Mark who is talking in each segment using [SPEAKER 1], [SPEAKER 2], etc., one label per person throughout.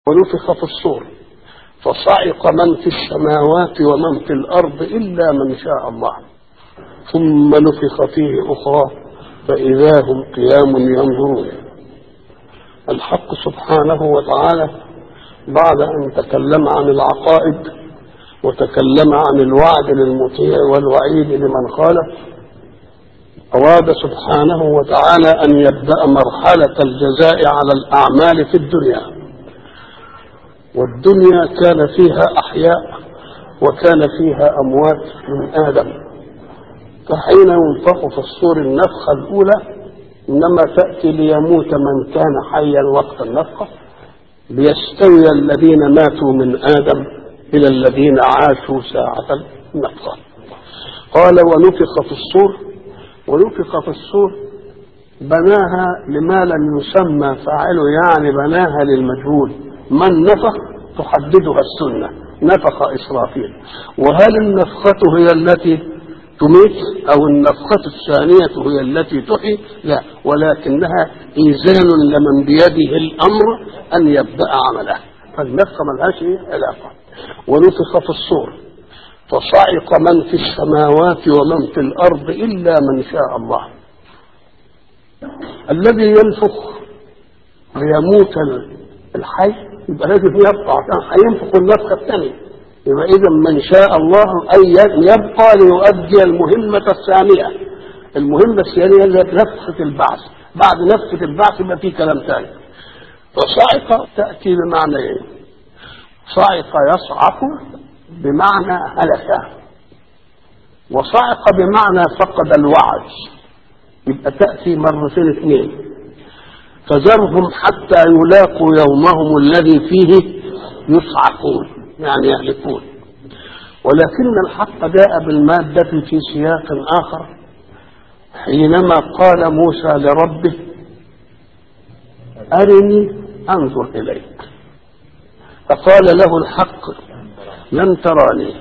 [SPEAKER 1] ونفخ في الصور فصعق من في السماوات ومن في الأرض إلا من شاء الله ثم نفخ فيه أخرى فإذا هم قيام ينظرون الحق سبحانه وتعالى بعد أن تكلم عن العقائد وتكلم عن الوعد للمطيع والوعيد لمن خالف أراد سبحانه وتعالى أن يبدأ مرحلة الجزاء على الأعمال في الدنيا والدنيا كان فيها أحياء وكان فيها أموات من آدم فحين ينفخ في الصور النفخة الأولى إنما تأتي ليموت من كان حيا وقت النفخة ليستوي الذين ماتوا من آدم إلى الذين عاشوا ساعة النفخة قال ونفخ في الصور ونفخ في الصور بناها لما لم يسمى فاعله يعني بناها للمجهول من نفخ تحددها السنة نفخ إسرافيل وهل النفخة هي التي تميت أو النفخة الثانية هي التي تحيي لا ولكنها إيزان لمن بيده الأمر أن يبدأ عمله فالنفخة ملهاش علاقة ونفخ في الصور فصعق من في السماوات ومن في الأرض إلا من شاء الله الذي ينفخ ليموت الحي يبقى لازم يبقى عشان هينفخ النفخة الثانية يبقى إذا من شاء الله أن يبقى ليؤدي المهمة الثانية المهمة الثانية هي نفخة البعث بعد نفخة البعث يبقى في كلام ثاني فصعق تأتي بمعنى إيه؟ صعق يصعق بمعنى هلك وصعق بمعنى فقد الوعي يبقى تأتي مرتين اثنين فذرهم حتى يلاقوا يومهم الذي فيه يصعقون يعني يهلكون ولكن الحق جاء بالمادة في سياق آخر حينما قال موسى لربه أرني أنظر إليك فقال له الحق لن تراني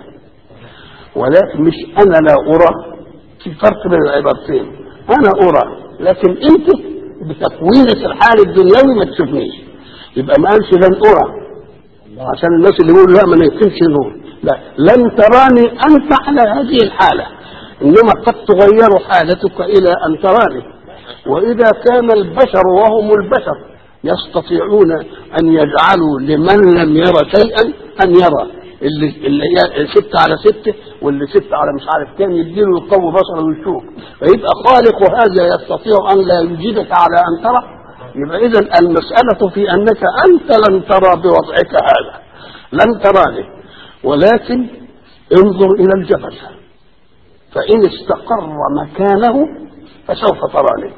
[SPEAKER 1] ولكن مش أنا لا أرى في فرق بين العبارتين أنا أرى لكن أنت بتكوينك الحال الدنيوي ما تشوفنيش يبقى ما قالش لن أرى عشان الناس اللي يقولوا لا ما يمكنش نور لا لن تراني أنت على هذه الحالة إنما قد تغير حالتك إلى أن تراني وإذا كان البشر وهم البشر يستطيعون أن يجعلوا لمن لم يرى شيئا أن يرى اللي اللي هي ستة على ستة واللي ستة على مش عارف كام يديله يقوي بصره ويشوف فيبقى خالق هذا يستطيع أن لا يجيبك على أن ترى يبقى إذا المسألة في أنك أنت لن ترى بوضعك هذا لن تراني ولكن انظر إلى الجبل فإن استقر مكانه فسوف تراني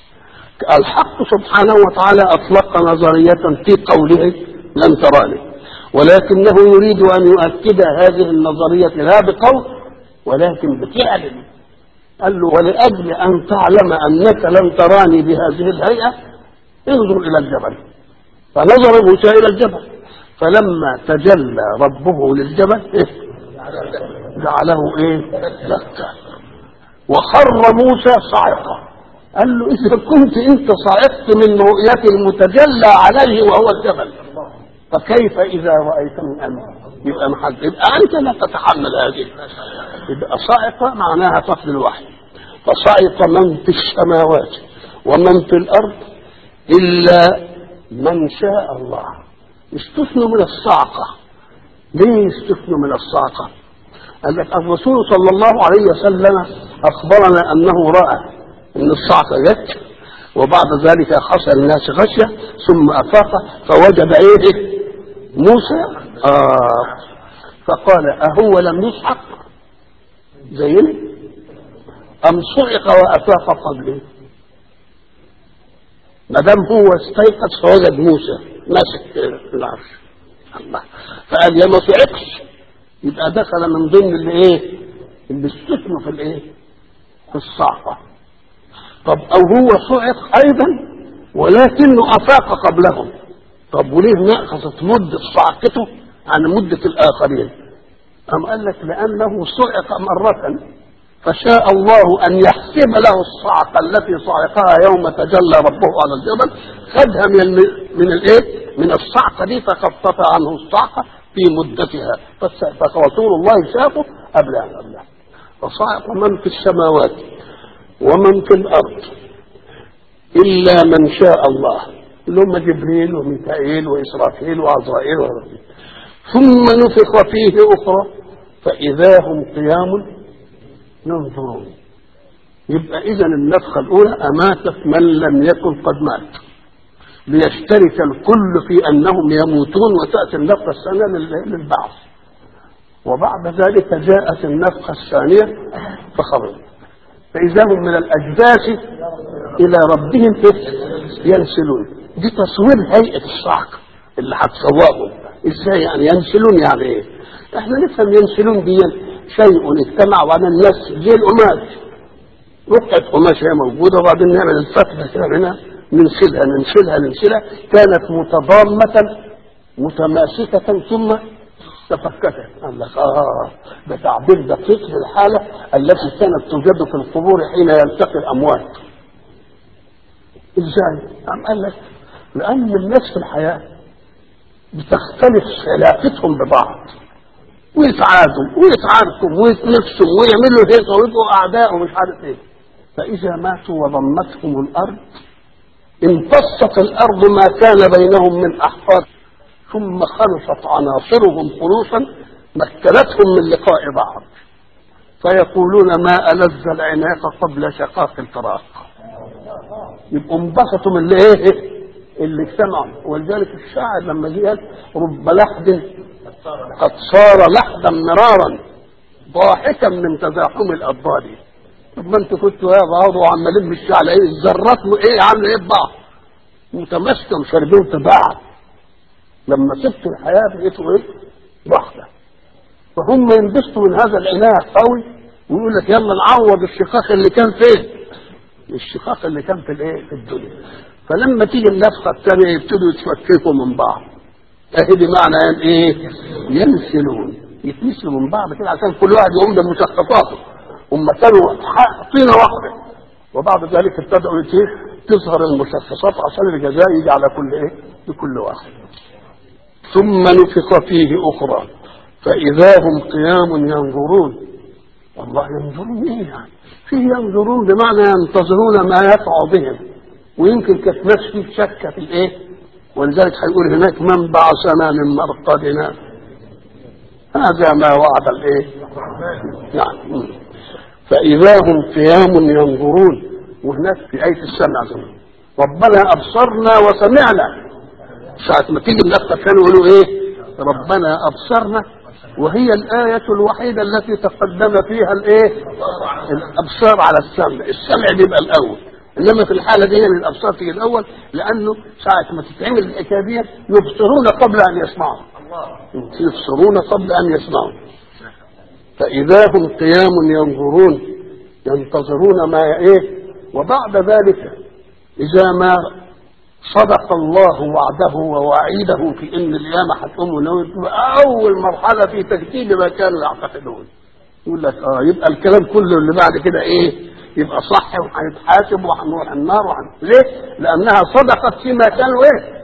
[SPEAKER 1] الحق سبحانه وتعالى أطلق نظرية في قوله لن تراني ولكنه يريد أن يؤكد هذه النظرية لا بقول ولكن بفعل قال له ولأجل أن تعلم أنك لن تراني بهذه الهيئة انظر إلى الجبل فنظر موسى إلى الجبل فلما تجلى ربه للجبل إيه؟ جعله إيه دكا وخر موسى صاعقا قال له إذا كنت أنت صعقت من رؤية المتجلى عليه وهو الجبل فكيف إذا رأيت من أمر يبقى محل يبقى أنت لا تتحمل هذه يبقى صاعقة معناها طفل الوحي فصعق من في السماوات ومن في الأرض إلا من شاء الله استثنوا من الصعقة ليه استثنوا من الصعقة قال لك الرسول صلى الله عليه وسلم أخبرنا أنه رأى أن الصعقة جت وبعد ذلك حصل الناس غشية ثم أفاق فوجد إيه موسى آه فقال أهو لم يصعق زيني أم صعق وأفاق قبلي ما دام هو استيقظ فوجد موسى ماسك العرش الله فقال يا ما صعقش يبقى دخل من ضمن الايه اللي استثنوا في الايه في الصعقه طب او هو صعق ايضا ولكنه افاق قبلهم طب وليه نقصت مده صعقته عن مده الاخرين أم قال لك لأنه صعق مرة فشاء الله أن يحسب له الصعقة التي صعقها يوم تجلى ربه على الجبل خدها من من الايه؟ من الصعقة دي تخفف عنه الصعقة في مدتها بس فرسول الله شافه قبل أن قبله وصعق من في السماوات ومن في الأرض إلا من شاء الله اللي هم جبريل وميكائيل وإسرافيل وعزرائيل وربيل ثم نفخ فيه أخرى فإذا هم قيام ينظرون يبقى إذا النفخة الأولى أماتت من لم يكن قد مات ليشترك الكل في أنهم يموتون وتأتي النفخة الثانية للبعث وبعد ذلك جاءت النفخة الثانية فخرج فإذا هم من الأجداث إلى ربهم ينسلون دي تصوير هيئة الصعق اللي هتصورهم ازاي يعني ينسلون يعني ايه؟ احنا نفهم ينسلون دي شيء اجتمع وعلى الناس زي القماش رقعة قماش هي موجودة وبعدين نعمل الفتحة كده هنا ننسلها ننسلها ننسلها كانت متضامة متماسكة ثم تفككت قال لك اه ده تعبير دقيق للحالة التي كانت توجد في القبور حين يلتقي الأموات ازاي؟ قام قال لك لأن الناس في الحياة بتختلف علاقتهم ببعض ويتعادوا ويتعاركوا ويتنافسوا ويعملوا هيك ويبقوا اعداء ومش عارف ايه فاذا ماتوا وضمتهم الارض امتصت الارض ما كان بينهم من احفاد ثم خلصت عناصرهم خلوصا مكنتهم من لقاء بعض فيقولون ما ألذ العناق قبل شقاق الفراق يبقوا انبسطوا من اللي ايه اللي اجتمعوا ولذلك الشاعر لما جه رب لحد قد صار لحدا مرارا ضاحكا من تزاحم الاضداد طب ما انتوا كنتوا يا بعض وعمالين مش على ايه الذرات ايه عامله ايه ببعض متماسكه وشاربين في بعض لما سبتوا الحياه بقيتوا ايه واحده فهم ينبسطوا من هذا العناء قوي ويقول لك يلا نعوض الشقاق اللي كان فين الشقاق اللي كان في الايه في الدنيا فلما تيجي النفخه الثانيه يبتدوا يتفككوا من بعض اهي دي معنى ايه ينسلون يتنسلوا من بعض كده عشان كل واحد يقوم بمشخصاته هم كانوا طينه واحده وبعد ذلك ابتدأوا تظهر المشخصات عشان الجزاء يجي على كل ايه لكل واحد ثم نفخ فيه اخرى فاذا هم قيام ينظرون والله ينظرون ايه يعني فيه ينظرون بمعنى ينتظرون ما يقع بهم ويمكن كانت ناس فيه شك في الايه ولذلك هيقول هناك من بعثنا من مرقدنا هذا ما وعد الايه يعني فاذا هم قيام ينظرون وهناك في ايه السمع زمان ربنا ابصرنا وسمعنا ساعة ما تيجي النفخة كانوا يقولوا ايه ربنا ابصرنا وهي الآية الوحيدة التي تقدم فيها الايه الابصار على السمع السمع بيبقى الاول انما في الحاله دي يعني الابصار تيجي الاول لانه ساعه ما تتعمل الحكايه دي يبصرون قبل ان يسمعوا يبصرون قبل ان يسمعوا فاذا هم قيام ينظرون ينتظرون ما ايه وبعد ذلك اذا ما صدق الله وعده ووعيده في ان القيامه هتقوم اول مرحله في تكذيب ما كانوا يعتقدون يقول لك اه يبقى الكلام كله اللي بعد كده ايه يبقى صح وهنتحاسب وهنروح النار وحن... ليه؟ لأنها صدقت فيما كانوا إيه؟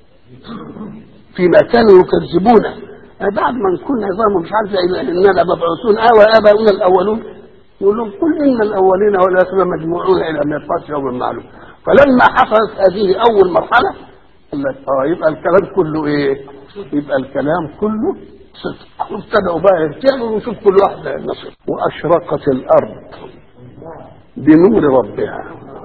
[SPEAKER 1] فيما كانوا يكذبونه بعد ما نكون نظام مش عارف إننا مبعوثون آه وآباؤنا الأولون يقول لهم قل إن الأولين والآخرين مجموعون إلى ميقات يوم معلوم فلما حصلت هذه أول مرحلة قال لك آه يبقى الكلام كله إيه؟ يبقى الكلام كله صدق وابتدأوا بقى يرتعوا ونشوف كل واحد نصر وأشرقت الأرض بنور ربها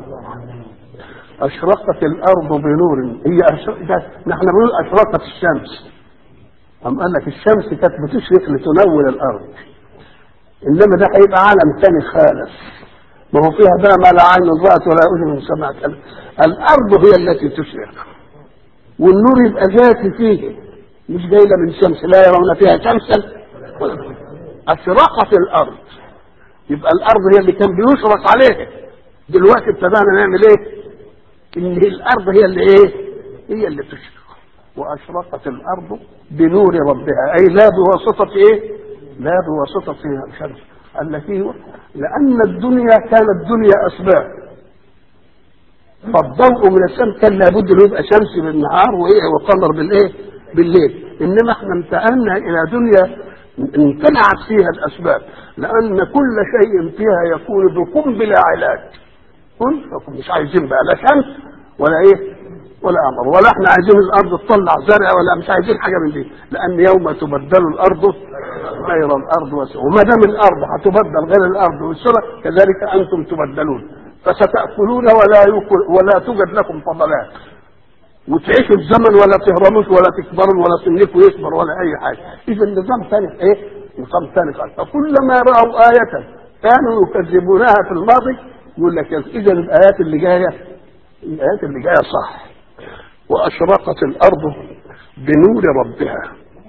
[SPEAKER 1] أشرقت الأرض بنور هي أشرق... نحن بنقول أشرقت الشمس أم قال لك الشمس كانت بتشرق لتنور الأرض إنما ده هيبقى عالم ثاني خالص ما هو فيها بقى ما لا عين رأت ولا أذن سمعت الأرض هي التي تشرق والنور يبقى ذاتي فيه مش جاية من شمس لا يرون فيها شمسا أشرقت الأرض يبقى الارض هي اللي كان بيشرق عليها دلوقتي ابتدانا نعمل ايه ان الارض هي اللي ايه هي اللي تشرق واشرقت الارض بنور ربها اي لا بواسطه ايه لا بواسطه الشمس قال لك ايه لان الدنيا كانت دنيا اسباب فالضوء من الشمس كان لابد انه يبقى شمس بالنهار وايه وقمر بالايه؟ بالليل انما احنا انتقلنا الى دنيا امتنعت فيها الاسباب لان كل شيء فيها يكون بكم بلا علاج كن فكن مش عايزين بقى لا شمس ولا ايه ولا قمر ولا احنا عايزين الارض تطلع زرع ولا مش عايزين حاجه من دي لان يوم تبدل الارض غير الارض والسماء وما دام الارض هتبدل غير الارض والسماء كذلك انتم تبدلون فستاكلون ولا يكل ولا توجد لكم فضلات وتعيشوا الزمن ولا تهرموش ولا تكبروا ولا سنكم يكبر ولا اي حاجه اذا النظام ثاني ايه نظام ثاني خالص فكلما راوا ايه كانوا يكذبونها في الماضي يقول لك اذا الايات اللي جايه الايات اللي جايه صح واشرقت الارض بنور ربها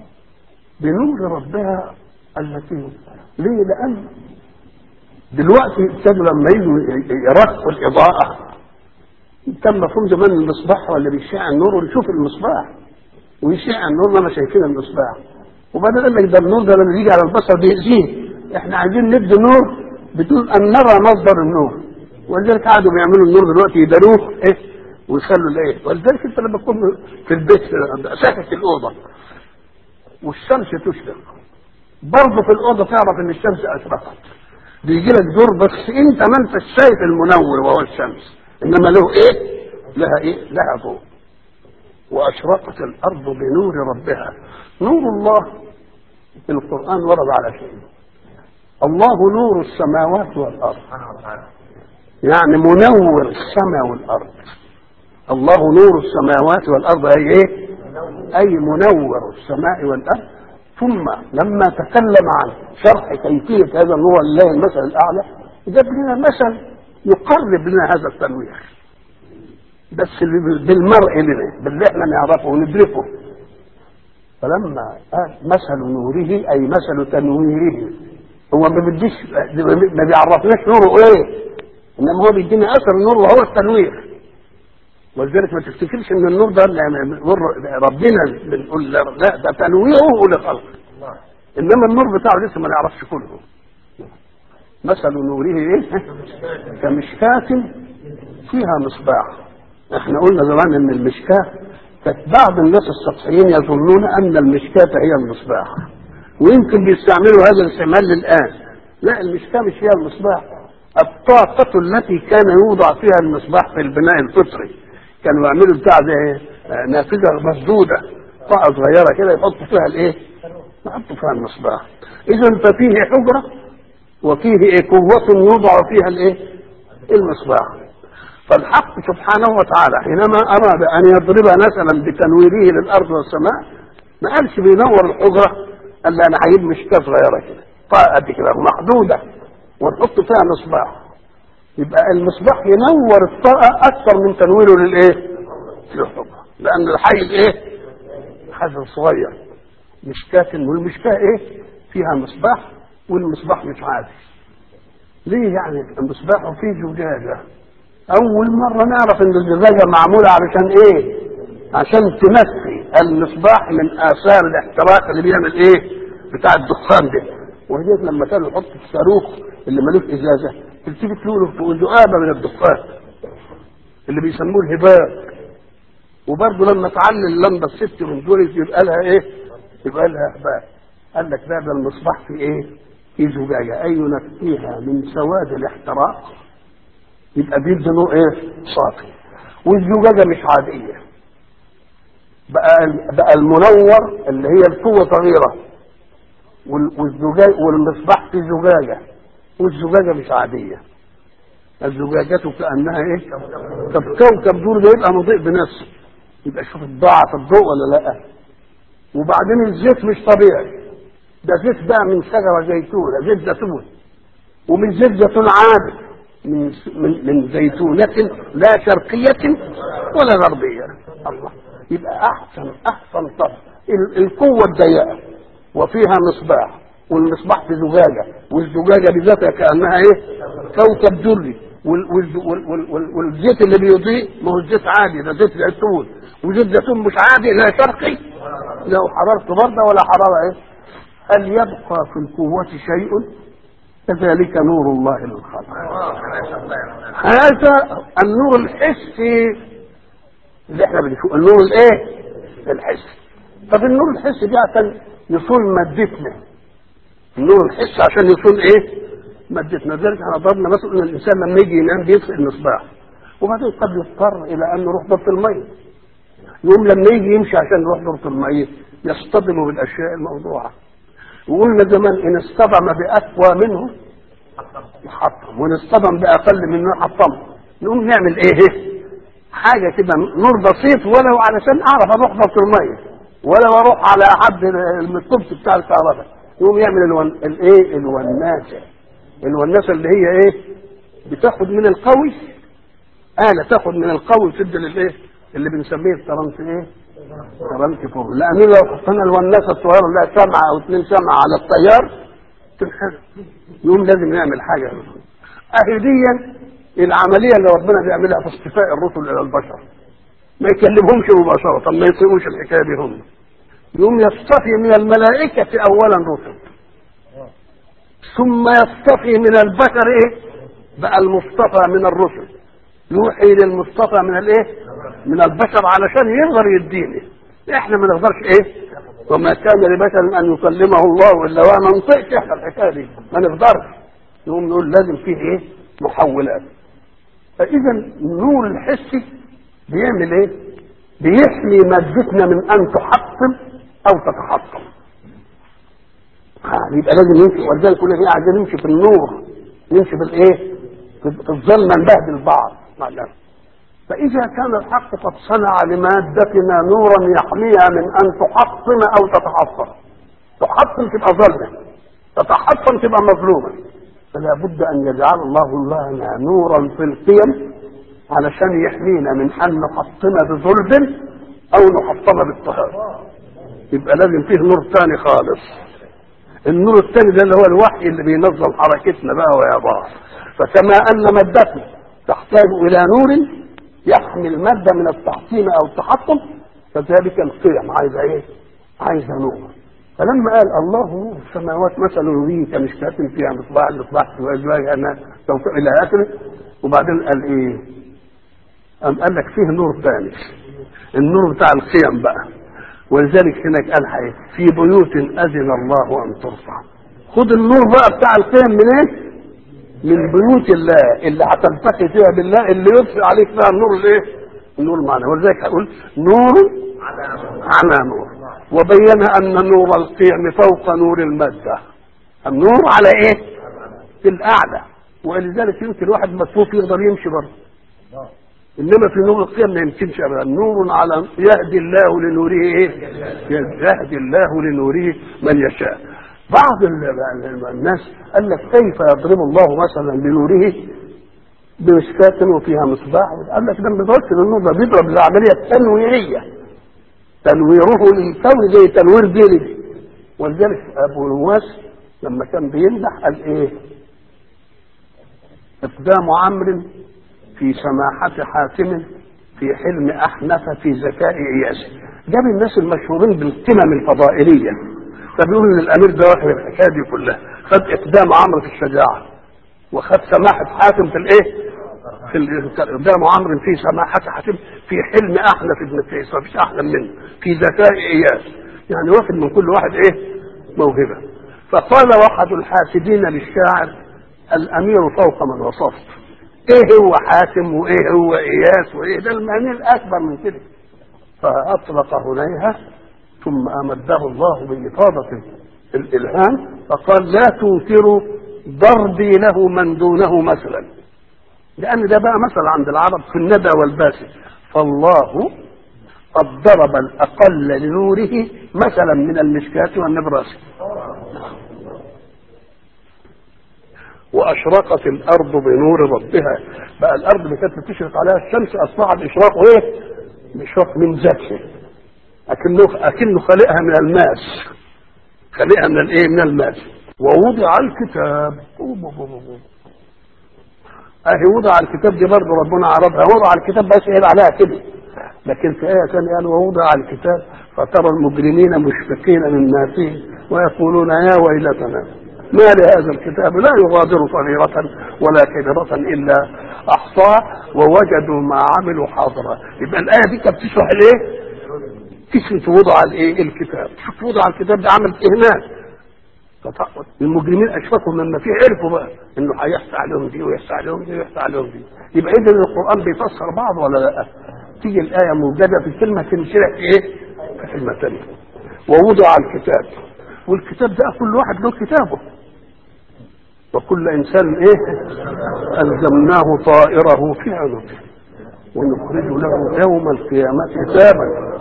[SPEAKER 1] بنور ربها التي ليه لان دلوقتي ابتدوا لما يجوا يرقوا الاضاءه كان مفهوم زمان المصباح ولا بيشع النور ونشوف المصباح ويشع النور ما شايفين المصباح وبعدين قال لك ده النور ده لما يجي على البصر بيأذيه احنا عايزين ندي نور بدون ان نرى مصدر النور ولذلك قعدوا بيعملوا النور دلوقتي يداروه ايه ويخلوا الايه ولذلك انت لما تكون في البيت ساكت الاوضه والشمس تشرق برضه في الاوضه تعرف ان الشمس اشرقت بيجي لك دور بس انت ما انت شايف المنور وهو الشمس انما له ايه لها ايه لها ضوء واشرقت الارض بنور ربها نور الله في القران ورد على شيء الله نور السماوات والارض يعني منور السماء والارض الله نور السماوات والارض اي ايه اي منور السماء والارض ثم لما تكلم عن شرح كيفيه هذا النور لله المثل الاعلى جاب لنا مثل يقرب لنا هذا التنوير بس بالمرء لنا باللي احنا نعرفه وندركه فلما قال مثل نوره اي مثل تنويره هو ما بيديش ما بيعرفناش نوره ايه انما هو بيدينا اثر النور وهو التنوير ولذلك ما تفتكرش ان النور ده نور ربنا بنقول لا ده تنويره لخلقه انما النور بتاعه لسه ما نعرفش كله مثل نوره ايه كمشكاة فيها مصباح احنا قلنا زمان ان المشكاة كانت بعض الناس السطحيين يظنون ان المشكاة هي المصباح ويمكن بيستعملوا هذا الاستعمال للان لا المشكاة مش هي المصباح الطاقة التي كان يوضع فيها المصباح في البناء الفطري كانوا يعملوا بتاع زي نافذة مسدودة طاقة صغيرة كده يحطوا فيها الايه؟ يحطوا فيها المصباح اذا ففيه حجرة وفيه إيه قوة يوضع فيها الايه؟ المصباح فالحق سبحانه وتعالى حينما اراد ان يضرب مثلا بتنويره للارض والسماء ما قالش بينور الحجره قال انا هجيب مشكاه صغيره كده طاقه قد كده محدوده ونحط فيها مصباح يبقى المصباح ينور الطاقه اكثر من تنويره للايه؟ للحجره لان الحي ايه؟ حجر صغير مشكاه والمشكاه ايه؟ فيها مصباح والمصباح مش عادي ليه يعني المصباح فيه زجاجه اول مره نعرف ان الزجاجه معموله علشان ايه عشان تنفي المصباح من اثار الاحتراق اللي بيعمل ايه بتاع الدخان ده وهي لما كانوا يحطوا الصاروخ اللي ملوش ازازه تلتفت له تقول ذؤابه من الدخان اللي بيسموه الهباب وبرضه لما تعلي اللمبه الست من دول يبقى لها ايه؟ يبقى لها هباب قال لك ده ده المصباح في ايه؟ في زجاجه اي ينفيها من سواد الاحتراق يبقى بيدي نور ايه؟ صافي والزجاجه مش عاديه بقى بقى المنور اللي هي القوه صغيره والزجاج والمصباح في زجاجه والزجاجه مش عاديه الزجاجة كأنها ايه؟ طب كوكب دور ده يبقى مضيء بنفسه يبقى شوف ضاعف الضوء ولا لا؟ وبعدين الزيت مش طبيعي ده زيت بقى من شجرة زيتونة زيت زيتون ومن زيت زيتون عادي من من من زيتونة لا شرقية ولا غربية الله يبقى أحسن أحسن طب القوة الضيقة وفيها مصباح والمصباح في زجاجة والزجاجة بذاتها كأنها إيه؟ كوكب دري والزيت اللي بيضيء ما هو الزيت عادي ده زيت زيتون وزيت زيتون مش عادي لا شرقي لا حرارته باردة ولا حرارة إيه؟ هل يبقى في القوة شيء كذلك نور الله للخلق هذا النور الحسي اللي احنا بنشوفه النور الايه الحسي طب النور الحسي ده عشان يصون مادتنا النور الحسي عشان يصون ايه مادتنا لذلك احنا ضربنا مثلا ان الانسان لما يجي ينام بيطفئ المصباح وبعدين قد يضطر الى ان يروح ضبط الميه يقوم لما يجي يمشي عشان يروح ضبط الميه يصطدم بالاشياء الموضوعه وقلنا زمان ان اصطدم باقوى منه يحطم وان اصطدم باقل منه يحطم نقوم نعمل ايه حاجه كده نور بسيط ولو علشان اعرف اروح ضبط الميه ولو اروح على حد الطبس بتاع الكهرباء يقوم يعمل الون... الايه الوناسه الوناسه اللي هي ايه بتاخد من القوي آلة تاخد من القوي تدي للايه اللي بنسميه الترنت ايه ترنت فوق لان لو حطينا الوناسه الصغيره اللي هي سمعه او اثنين سمعه على التيار تنحرق يقوم لازم نعمل حاجه اهي دي العمليه اللي ربنا بيعملها في اصطفاء الرسل الى البشر ما يكلمهمش مباشره ما يطيقوش الحكايه دي هم يقوم يصطفي من الملائكه اولا رسل ثم يصطفي من البشر ايه بقى المصطفى من الرسل يوحي للمصطفى من الايه من البشر علشان يقدر يديني احنا ما نقدرش ايه وما كان لبشر ان يكلمه الله الا وما نطقش احنا الحكايه دي ما نقدرش نقوم نقول لازم فيه ايه محولات فاذا النور الحسي بيعمل ايه بيحمي مادتنا من ان تحطم او تتحطم آه يبقى لازم نمشي ولذلك كل ايه عايزين نمشي في النور نمشي بالايه في الظلمه نبهدل بعض معلش فإذا كان الحق قد صنع لمادتنا نورا يحميها من أن تحطم أو تتحطم تحطم تبقى ظلمة تتحطم تبقى مظلومة فلا بد أن يجعل الله لنا نورا في القيم علشان يحمينا من أن نحطم بظلم أو نحطم بالطهارة يبقى لازم فيه نور ثاني خالص النور الثاني ده اللي هو الوحي اللي بينظم حركتنا بقى ويا بعض فكما أن مادتنا تحتاج إلى نور يحمي المادة من التحطيم أو التحطم فذلك القيم عايزة إيه؟ عايزة نور فلما قال الله نور السماوات مثل نوره كمشكاة فيها مصباح المصباح في وجهها أنا توفيق إلى آخره وبعدين قال إيه؟ قام قال لك فيه نور ثاني النور بتاع القيم بقى ولذلك هناك قال حاجة في بيوت أذن الله أن ترفع خد النور بقى بتاع القيم من إيه؟ من بيوت الله اللي هتلتقي فيها بالله اللي يطفئ عليك فيها النور الايه؟ النور المعنى ولذلك هقول نور على نور وبين ان نور القيم فوق نور الماده النور على ايه؟ في الاعلى ولذلك يمكن واحد مكفوف يقدر يمشي برضه انما في نور القيم ما يمكنش ابدا نور على يهدي الله لنوره ايه؟ يهدي الله لنوره من يشاء بعض الناس قال لك كيف يضرب الله مثلا بنوره بمشكاة وفيها مصباح قال لك ده ما بيضربش النور ده بيضرب العملية التنويرية تنويره للكون زي تنوير ديني ولذلك ابو نواس لما كان بيمدح قال ايه اقدام عمرو في سماحة حاتم في حلم احنف في ذكاء اياس جاب الناس المشهورين بالقمم الفضائليه فبيقول ان الامير ده واخد الحكايه دي كلها خد اقدام عمرو في الشجاعه وخد سماحه حاتم في الايه؟ في اقدام عمرو في سماحه حاتم في حلم احنف ابن قيس ما فيش احلم منه في ذكاء اياس يعني واخد من كل واحد ايه؟ موهبه فقال واحد الحاسدين للشاعر الامير فوق من وصفت ايه هو حاتم وايه هو اياس وايه ده المعنى الاكبر من كده فاطلق هنيها ثم امده الله بافاضه الالهام فقال لا تنكروا ضربي له من دونه مثلا لان ده بقى مثل عند العرب في الندى والباسل فالله قد ضرب الاقل لنوره مثلا من المشكاه والنبراس واشرقت الارض بنور ربها بقى الارض اللي كانت بتشرق عليها الشمس اصبحت اشراقه ايه؟ اشراق من ذاته اكنه اكنه خالقها من الماس خالقها من الايه؟ من الماس ووضع الكتاب اهي وضع الكتاب دي برضه ربنا عرضها وضع الكتاب بس قال عليها كده لكن في آية ثانية قال ووضع الكتاب فترى المجرمين مشفقين مما فيه ويقولون يا ويلتنا ما لهذا الكتاب لا يغادر صغيرة ولا كبيرة إلا احصاها ووجدوا ما عملوا حاضرا يبقى الايه دي كانت بتشرح الايه؟ كشف وضع الايه؟ الكتاب شوف وضع الكتاب ده عمل اهمال المجرمين اشفقوا مما فيه عرفوا بقى انه هيحصى عليهم دي ويحصى عليهم دي ويحصى عليهم دي يبقى اذا القران بيفسر بعض ولا لا؟ تيجي الايه موجوده في كلمه تنشرح في ايه؟ في كلمه ثانيه ووضع الكتاب والكتاب ده كل واحد له كتابه وكل انسان ايه الزمناه طائره في عنقه ونخرج له يوم القيامه كتابا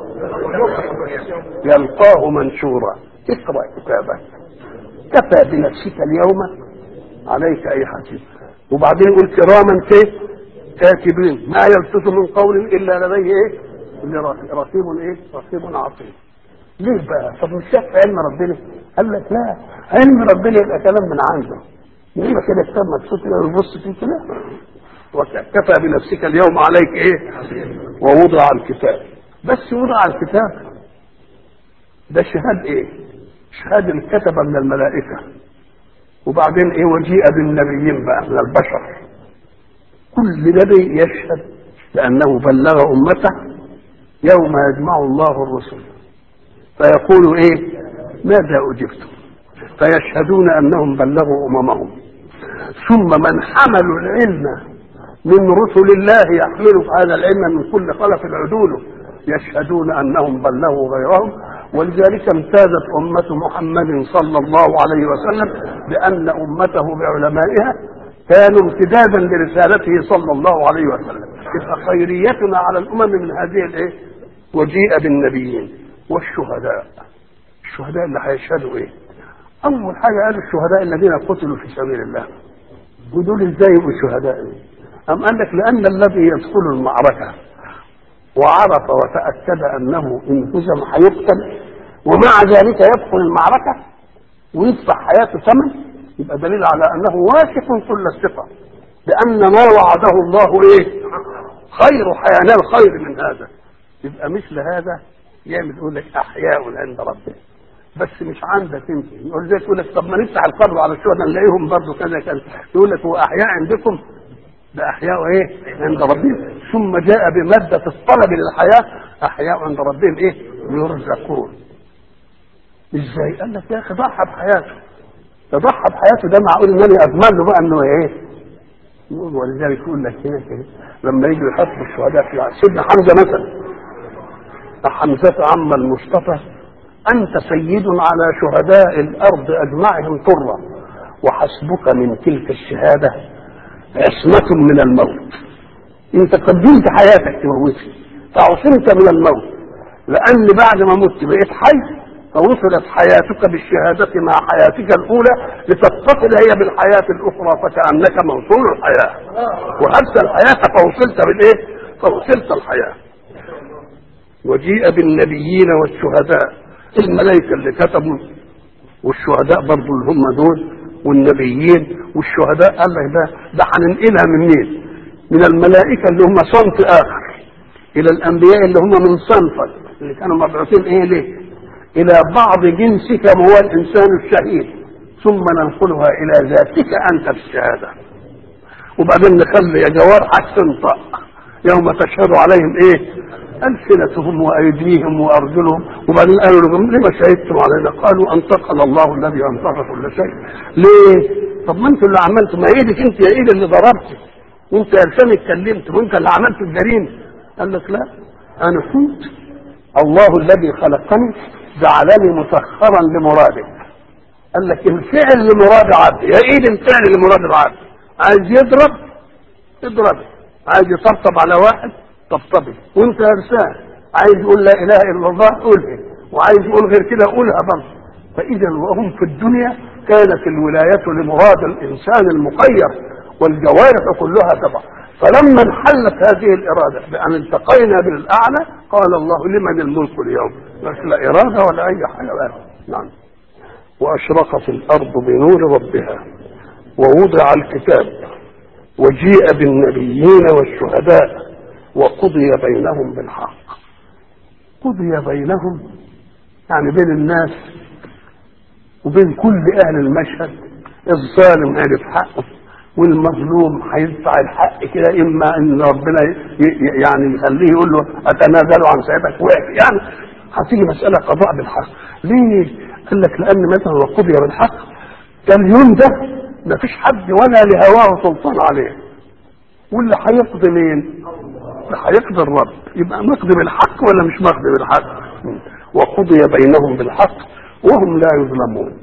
[SPEAKER 1] يلقاه منشورا اقرا كتابك كفى بنفسك اليوم عليك اي حسيب وبعدين يقول كراما كيف كاتبين ما يلفظ من قول الا لديه ايه اللي رقيب ايه رقيب عظيم ليه بقى طب مش شاف علم ربنا قال لك لا علم ربنا يبقى كلام من عنده يبقى كده كتاب مكتوب كده ويبص فيه كده وكفى بنفسك اليوم عليك ايه ووضع الكتاب بس وضع الكتاب ده شهاد ايه شهاد الكتبة من الملائكة وبعدين ايه وجيء بالنبيين بقى من البشر كل نبي يشهد لأنه بلغ أمته يوم يجمع الله الرسل فيقول ايه ماذا أجبتم فيشهدون أنهم بلغوا أممهم ثم من حملوا العلم من رسل الله يحملوا هذا العلم من كل خلف العدول يشهدون أنهم بلغوا غيرهم ولذلك امتازت أمة محمد صلى الله عليه وسلم بأن أمته بعلمائها كانوا امتدادا لرسالته صلى الله عليه وسلم يبقى خيريتنا على الأمم من هذه الإيه؟ وجيء بالنبيين والشهداء الشهداء اللي هيشهدوا إيه؟ أول حاجة قالوا الشهداء الذين قتلوا في سبيل الله ودول إزاي يبقوا شهداء إيه؟ أم قال لك لأن الذي يدخل المعركة وعرف وتأكد أنه إن هزم هيقتل ومع ذلك يدخل المعركة ويدفع حياته ثمن يبقى دليل على أنه واثق كل الثقة بأن ما وعده الله إيه؟ خير حيانا الخير من هذا يبقى مثل هذا يعمل يقول لك أحياء عند ربه بس مش عندك انت يقول زي يقول لك طب ما نفتح القبر على الشهداء نلاقيهم برضه كذا كذا يقول لك هو احياء عندكم ده احياء ايه عند ربهم ثم جاء بماده الطلب للحياه احياء عند ربهم ايه يرزقون ازاي قال لك يا اخي ضحى بحياته ضحى بحياته ده معقول ان انا اضمن له بقى انه ايه يقول ولذلك يقول لك هنا كده لما يجوا يحطوا الشهداء في سيدنا حمزه مثلا حمزه عم المصطفى انت سيد على شهداء الارض اجمعهم طرا وحسبك من تلك الشهاده عصمة من الموت انت قدمت حياتك تموتني فعصمت من الموت لان بعد ما مت بقيت حي فوصلت حياتك بالشهادة مع حياتك الأولى لتتصل هي بالحياة الأخرى فكأنك موصول الحياة وأرسل الحياة فوصلت بالإيه؟ فوصلت الحياة وجيء بالنبيين والشهداء الملائكة اللي كتبوا والشهداء برضو اللي هم دول والنبيين والشهداء قال لك ده ده هننقلها من مين؟ من الملائكه اللي هم صنف اخر الى الانبياء اللي هم من صنفك اللي كانوا مبعوثين ايه ليه؟ الى بعض جنسك وهو الانسان الشهيد ثم ننقلها الى ذاتك انت في الشهاده وبعدين نخلي يا جوارحك تنطق يوم تشهد عليهم ايه؟ ألسنتهم وأيديهم وأرجلهم وبعدين قالوا لهم لما شهدتم علينا قالوا أنطقنا الله الذي أنطق كل شيء ليه؟ طب ما أنتوا اللي عملتوا ما إيدك أنت يا إيد اللي ضربت وأنت يا لسان اتكلمت وأنت اللي عملت الجريمة قال لك لا أنا كنت الله الذي خلقني جعلني مسخرا لمرادك قال لك الفعل لمراد عبد يا ايد الفعل لمراد العبد عايز يضرب اضربه عايز يطبطب على واحد طبطبي وانت يا رسال عايز يقول لا اله الا الله قولها وعايز يقول غير كده قولها برضه فاذا وهم في الدنيا كانت الولايه لمراد الانسان المخير والجوارح كلها تبع فلما انحلت هذه الاراده بان التقينا بالاعلى قال الله لمن الملك اليوم بس لا اراده ولا اي حاجه نعم واشرقت الارض بنور ربها ووضع الكتاب وجيء بالنبيين والشهداء وقضي بينهم بالحق قضي بينهم يعني بين الناس وبين كل اهل المشهد الظالم عرف حقه والمظلوم هيدفع الحق كده اما ان ربنا ي- ي- يعني يخليه يقول له اتنازل عن سيدك وقف يعني هتيجي مساله قضاء بالحق ليه؟ قال لك لان مثلا لو قضي بالحق كان اليوم ده ما فيش حد ولا لهواه سلطان عليه واللي هيقضي مين؟ اللي هيقضي الرب يبقى نقضي بالحق ولا مش نقضي بالحق؟ وقضي بينهم بالحق وهم لا يظلمون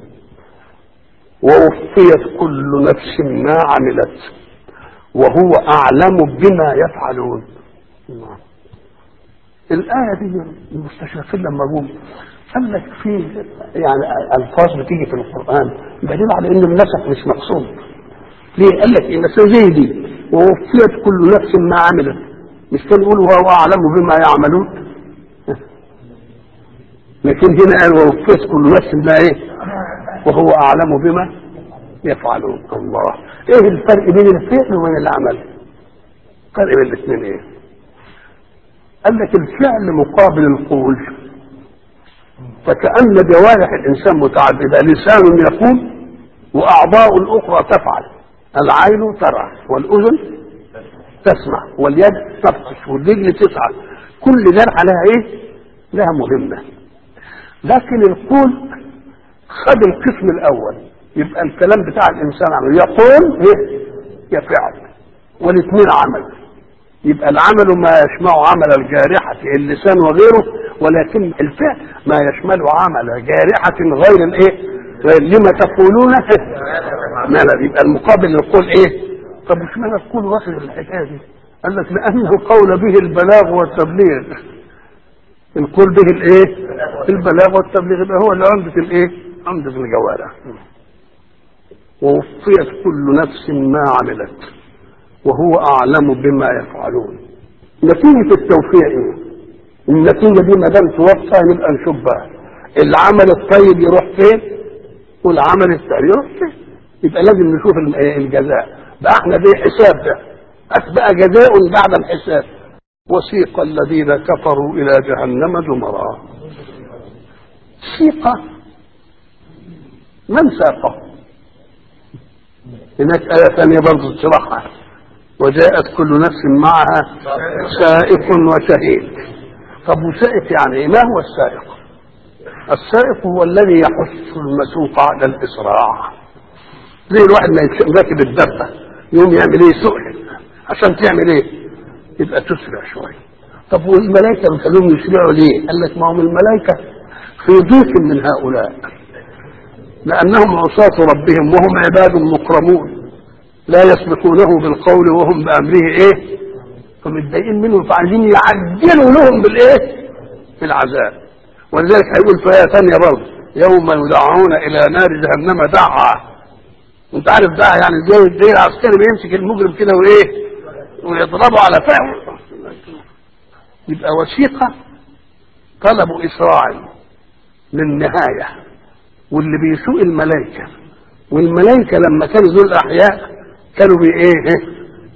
[SPEAKER 1] ووفيت كل نفس ما عملت وهو اعلم بما يفعلون الآية دي المستشرقين لما جم قال لك في يعني ألفاظ بتيجي في القرآن دليل على إن النسخ مش مقصود. ليه؟ قال لك إيه بس زي دي ووفيت كل نفس ما عملت مش كان يقول وهو أعلم بما يعملون؟ لكن هنا قال ووفيت كل نفس ما إيه؟ وهو أعلم بما يفعلون الله إيه الفرق بين الفعل وبين العمل؟ الفرق بين الاثنين إيه؟ قال لك الفعل مقابل القول فكأن جوارح الإنسان متعددة لسان يقول وأعضاء الأخرى تفعل العين ترى والأذن تسمع واليد تبطش والرجل تسعى كل جرح لها إيه؟ لها مهمة لكن القول خد القسم الأول يبقى الكلام بتاع الإنسان عمل يقول إيه؟ يفعل والاثنين عمل يبقى العمل ما يشمع عمل الجارحة اللسان وغيره ولكن الفعل ما يشمل عمل جارحة غير الايه؟ غير لما تقولون ما يبقى المقابل للقول ايه؟ طب مش معنى القول واخد الحكايه دي؟ قال لك لأن القول به البلاغ والتبليغ القول به الايه؟ البلاغ والتبليغ يبقى هو اللي عمدة الايه؟ عمدة الجوارح ووفيت كل نفس ما عملت وهو اعلم بما يفعلون نتيجه التوفيق ايه النتيجه دي ما دام توفى نبقى نشوف بقى العمل الطيب يروح فين والعمل السيء يروح فين يبقى لازم نشوف الجزاء بقى احنا دي حساب ده بقى جزاء بعد الحساب وسيق الذين كفروا الى جهنم زمرا سيق من ساقه هناك آية ثانية برضه تشرحها وجاءت كل نفس معها سائق وشهيد طب وسائق يعني ايه ما هو السائق السائق هو الذي يحث المسوق على الاسراع زي الواحد ما راكب الدبه يقوم يعمل ايه سؤل عشان تعمل ايه يبقى تسرع شويه طب والملائكه بيخلوهم يسرعوا ليه قال لك ما هم الملائكه في ضيق من هؤلاء لانهم عصاة ربهم وهم عباد مكرمون لا يسبقونه بالقول وهم بامره ايه فمتضايقين منهم فعايزين يعجلوا لهم بالايه بالعذاب ولذلك هيقول في ايه ثانيه برضه يوم يدعون الى نار جهنم دعا انت عارف دعا يعني زي زي العسكري بيمسك المجرم كده وايه ويضربه على فعل يبقى وثيقه طلبوا اسراع للنهايه واللي بيسوق الملائكه والملائكه لما كانوا دول احياء كانوا بايه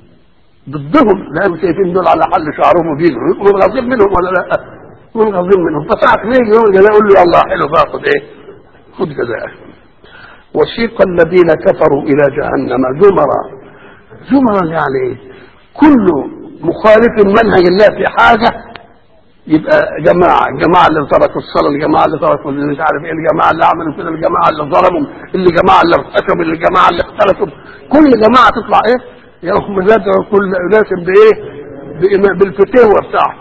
[SPEAKER 1] ضدهم لانهم شايفين دول على حل شعرهم وبيجروا يبقوا منغصين منهم ولا لا؟ منغصين منهم فساعة ما يجي يوم الجزاء يقول له الله حلو فاخد ايه؟ خد جزاءك وسيق الذين كفروا الى جهنم زمرا زمرا يعني ايه؟ كل مخالف منهج الله في حاجه يبقى جماعة الجماعة اللي تركوا الصلاة الجماعة اللي تركوا اللي مش عارف ايه الجماعة اللي عملوا كده الجماعة اللي ظلموا اللي جماعة اللي ارتكبوا اللي جماعة اللي اختلفوا كل جماعة تطلع ايه يوم ندعو كل اناس بايه بإما- بالفتوة بتاعه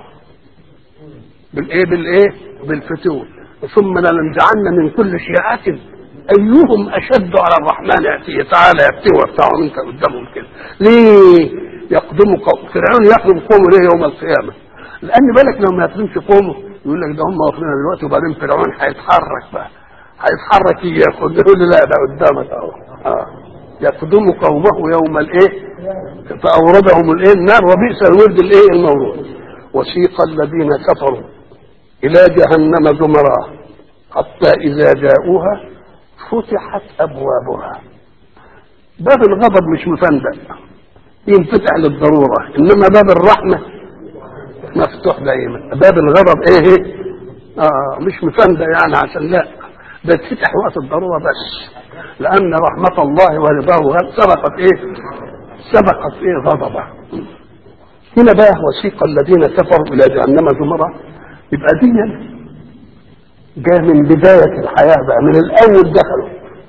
[SPEAKER 1] بالايه بالايه بالفتوة ثم لننزعن من كل شيعة ايهم اشد على الرحمن ياتي تعالى يفتوى بتاعه انت قدامهم كده ليه يقدم قوم فرعون يقدم قومه ليه يوم القيامه لان بالك لو ما يقدمش قومه يقول لك ده هم واقفين دلوقتي وبعدين فرعون هيتحرك بقى هيتحرك يجي ياخد يقول له لا ده قدامك اهو آه. يقدم قومه يوم الايه فاوردهم الايه النار وبئس الورد الايه المورود وسيق الذين كفروا الى جهنم زمرا حتى اذا جاءوها فتحت ابوابها باب الغضب مش مفندق ينفتح للضروره انما باب الرحمه مفتوح دايما باب الغضب ايه ايه اه مش مفندق يعني عشان لا ده يتفتح وقت الضروره بس لان رحمه الله ورضاه سبقت ايه سبقت ايه غضبه هنا بقى وسيق الذين كفروا الى جهنم زمرا يبقى دي جاء من بداية الحياة بقى من الأول دخلوا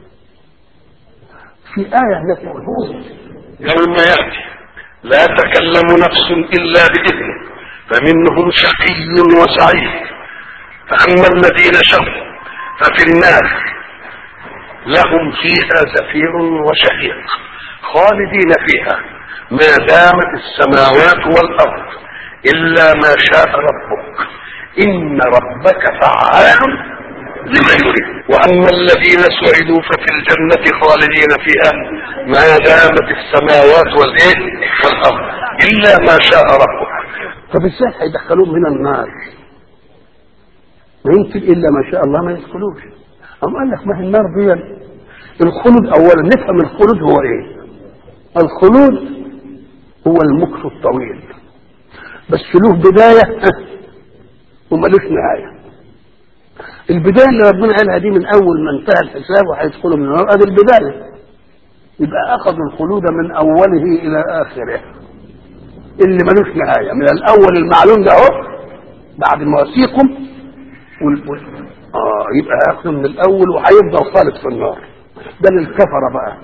[SPEAKER 1] في آية هناك
[SPEAKER 2] يوم يأتي لا تكلم نفس إلا بإذنه فمنهم شقي وسعيد فأما الذين شقوا ففي النار لهم فيها زفير وشهيق خالدين فيها ما دامت السماوات والأرض إلا ما شاء ربك إن ربك فعال لما يريد وأما الذين سعدوا ففي الجنة خالدين فيها ما دامت السماوات والإيه والأرض إلا ما شاء ربك
[SPEAKER 1] طب ازاي هيدخلوهم من النار ما يمكن الا ما شاء الله ما يدخلوش أم قال لك ما هي النار دي الخلود اولا نفهم الخلود هو ايه الخلود هو المكس الطويل بس له بداية وملوش نهاية البداية اللي ربنا قالها دي من أول ما انتهى الحساب وهيدخلوا من النار هذه البداية يبقى أخذوا الخلود من أوله إلى آخره اللي ملوش نهاية من الأول المعلوم ده أهو بعد مواسيقهم وال... وال... آه يبقى هياخده من الأول وهيفضل خالد في النار ده للكفرة بقى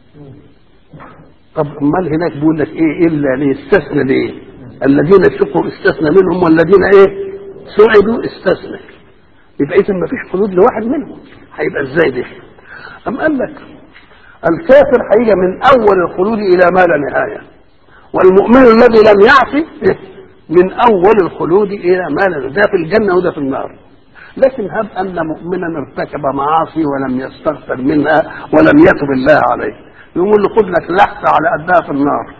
[SPEAKER 1] طب امال هناك بيقول لك ايه الا ليه استثنى ليه الذين شكوا استثنى منهم والذين ايه سعدوا استثنى يبقى اذا ما فيش خلود لواحد منهم هيبقى ازاي ده ام قال لك الكافر هيجي من اول الخلود الى ما لا نهايه والمؤمن الذي لم يعصي من اول الخلود الى ما لا نهايه ده في الجنه وده في النار لكن هب ان مؤمنا ارتكب معاصي ولم يستغفر منها ولم يتب الله عليه يقول له خد لك لحظه على قدها في النار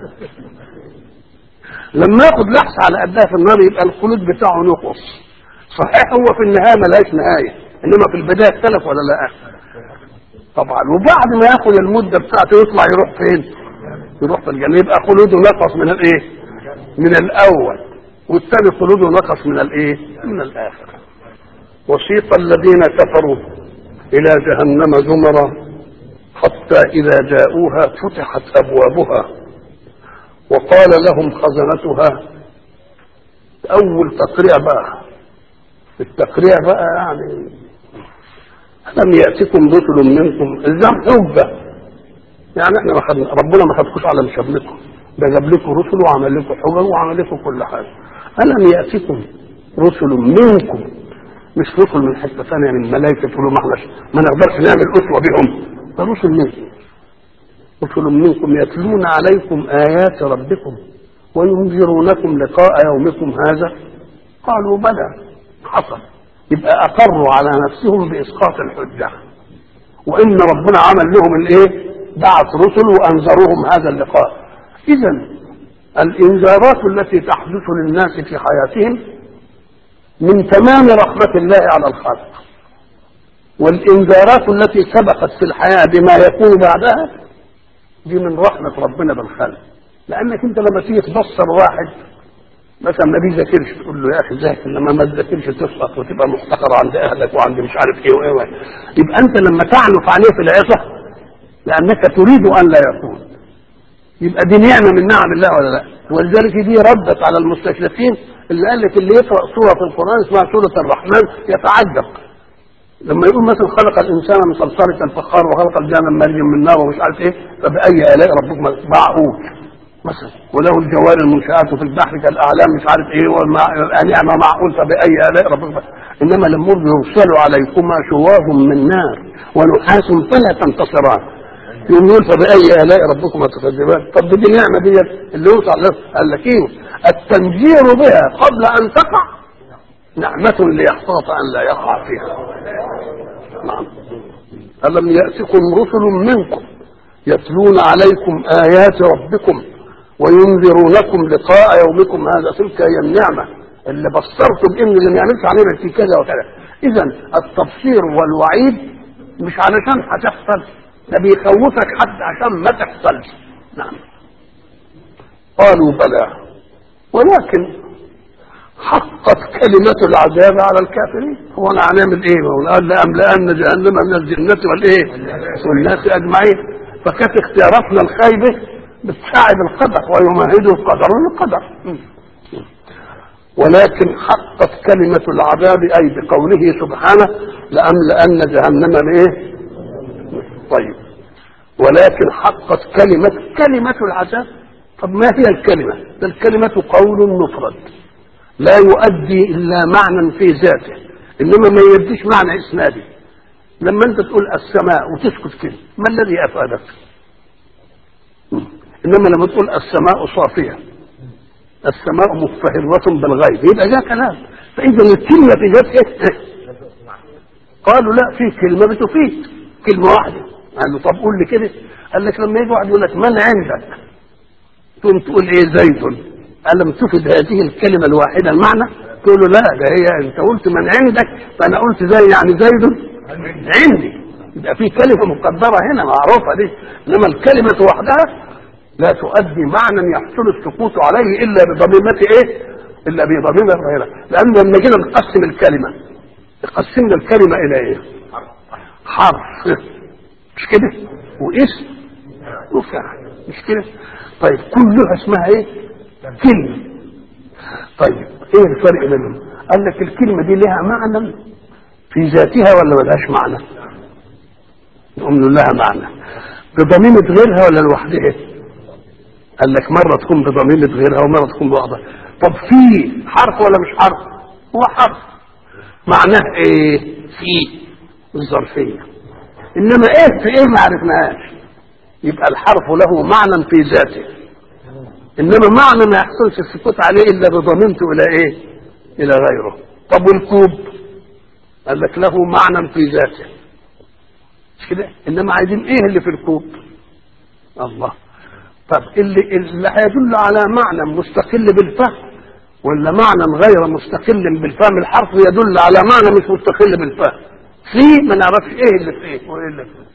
[SPEAKER 1] لما ياخد لحظه على قدها في النار يبقى الخلود بتاعه نقص صحيح هو في النهايه ملهاش نهايه انما في البدايه اختلف ولا لا طبعا وبعد ما ياخد المده بتاعته يطلع يروح فين يروح في الجنه يبقى خلوده نقص من الايه من الاول والثاني خلوده نقص من الايه من الاخر وسيق الذين كفروا الى جهنم زمرا حتى إذا جاءوها فتحت أبوابها وقال لهم خزنتها أول تقريع بقى التقريع بقى يعني لم يأتكم رسل منكم الزام حجة يعني احنا ما خدنا ربنا ما خدكوش على مشابهتكم ده جاب لكم رسل وعمل لكم حجج وعمل لكم كل حاجة ألم يأتكم رسل منكم مش رسل من حتة ثانية من ملائكة تقولوا ما احناش ما نقدرش نعمل أسوة بهم رسل منكم رسل منكم يتلون عليكم آيات ربكم وينذرونكم لقاء يومكم هذا قالوا بلى حصل يبقى أقروا على نفسهم بإسقاط الحجة وإن ربنا عمل لهم الإيه بعث رسل وأنذروهم هذا اللقاء إذا الإنذارات التي تحدث للناس في حياتهم من تمام رحمة الله على الخلق والإنذارات التي سبقت في الحياة بما يكون بعدها دي من رحمة ربنا بالخلق لأنك أنت لما تيجي تبصر واحد مثلا ما بيذاكرش تقول له يا أخي ذاكر لما ما تذاكرش تسقط وتبقى محتقر عند أهلك وعند مش عارف إيه وإيه وإيه يبقى أنت لما تعنف عليه في العظة لأنك تريد أن لا يكون يبقى دي نعمة من نعم الله ولا لا ولذلك دي ردت على المستشرقين اللي قال لك اللي يقرأ سورة في القرآن اسمها سورة الرحمن يتعجب لما يقول مثلا خلق الانسان من صلصال كالفخار وخلق الجان من مريم من نار ومش عارف ايه فباي الاء ربكم معقول مثلا وله الجوار المنشآت في البحر كالاعلام مش عارف ايه نعمه معقول فباي الاء ربكم انما لما يرسل عليكما شواظ من نار ونحاس فلا تنتصران يقوم يقول فباي الاء ربكما تكذبان طب دي نعمه دي اللي يوصل قال لك ايه التنذير بها قبل ان تقع نعمة ليحتاط أن لا يقع فيها نعم ألم يأتكم رسل منكم يتلون عليكم آيات ربكم وينذرونكم لقاء يومكم هذا تلك هي النعمة اللي بصرتم إن اللي ما يعملش علينا في كذا وكذا إذا التبصير والوعيد مش علشان هتحصل ده بيخوفك حتى عشان ما تحصلش نعم قالوا بلى ولكن حقت كلمة العذاب على الكافرين هو انا هنعمل ايه ما قال لأملأن جهنم من الجنة والايه والناس اجمعين فكانت اختياراتنا الخايبة بتساعد القدر ويمهد القدر للقدر ولكن حقت كلمة العذاب أي بقوله سبحانه لأملأن جهنم بإيه؟ طيب ولكن حقت كلمة كلمة العذاب طب ما هي الكلمة؟ ده الكلمة قول مفرد لا يؤدي إلا معنى في ذاته إنما ما يديش معنى إسنادي لما أنت تقول السماء وتسكت كده ما الذي أفادك؟ إنما لما تقول السماء صافية السماء مفتهرة بالغيب يبقى ده كلام فإذا الكلمة في ذاتها قالوا لا في كلمة بتفيد كلمة واحدة قال له طب قول لي كده قال لك لما يجي واحد يقول لك من عندك تقوم تقول ايه زيد ألم تفد هذه الكلمة الواحدة المعنى تقول له لا ده هي انت قلت من عندك فانا قلت زي يعني زيد عندي يبقى في كلمة مقدرة هنا معروفة دي انما الكلمة وحدها لا تؤدي معنى يحصل السقوط عليه الا بضميمة ايه؟ الا بضميمة غيرها لان لما جينا نقسم الكلمة قسمنا الكلمة الى ايه؟ حرف مش كده؟ واسم وفعل مش كده؟ طيب كلها اسمها ايه؟ كلمة طيب ايه الفرق بينهم؟ قال لك الكلمة دي لها معنى في ذاتها ولا ملهاش معنى؟ نقوم لها معنى بضميمة غيرها ولا لوحدها؟ قال لك مرة تكون بضميمة غيرها ومرة تكون لوحدها طب في حرف ولا مش حرف؟ هو حرف معناه ايه؟ في الظرفية انما ايه في ايه ما عرفناهاش يبقى الحرف له معنى في ذاته انما معنى ما يحصلش السكوت عليه الا بضميمته الى ايه؟ الى غيره طب والكوب؟ قال لك له معنى في ذاته مش كده؟ انما عايزين ايه اللي في الكوب؟ الله طب اللي اللي هيدل على معنى مستقل بالفهم ولا معنى غير مستقل بالفهم الحرف يدل على معنى مش مستقل بالفهم في ما نعرفش ايه اللي في ايه وايه اللي في ايه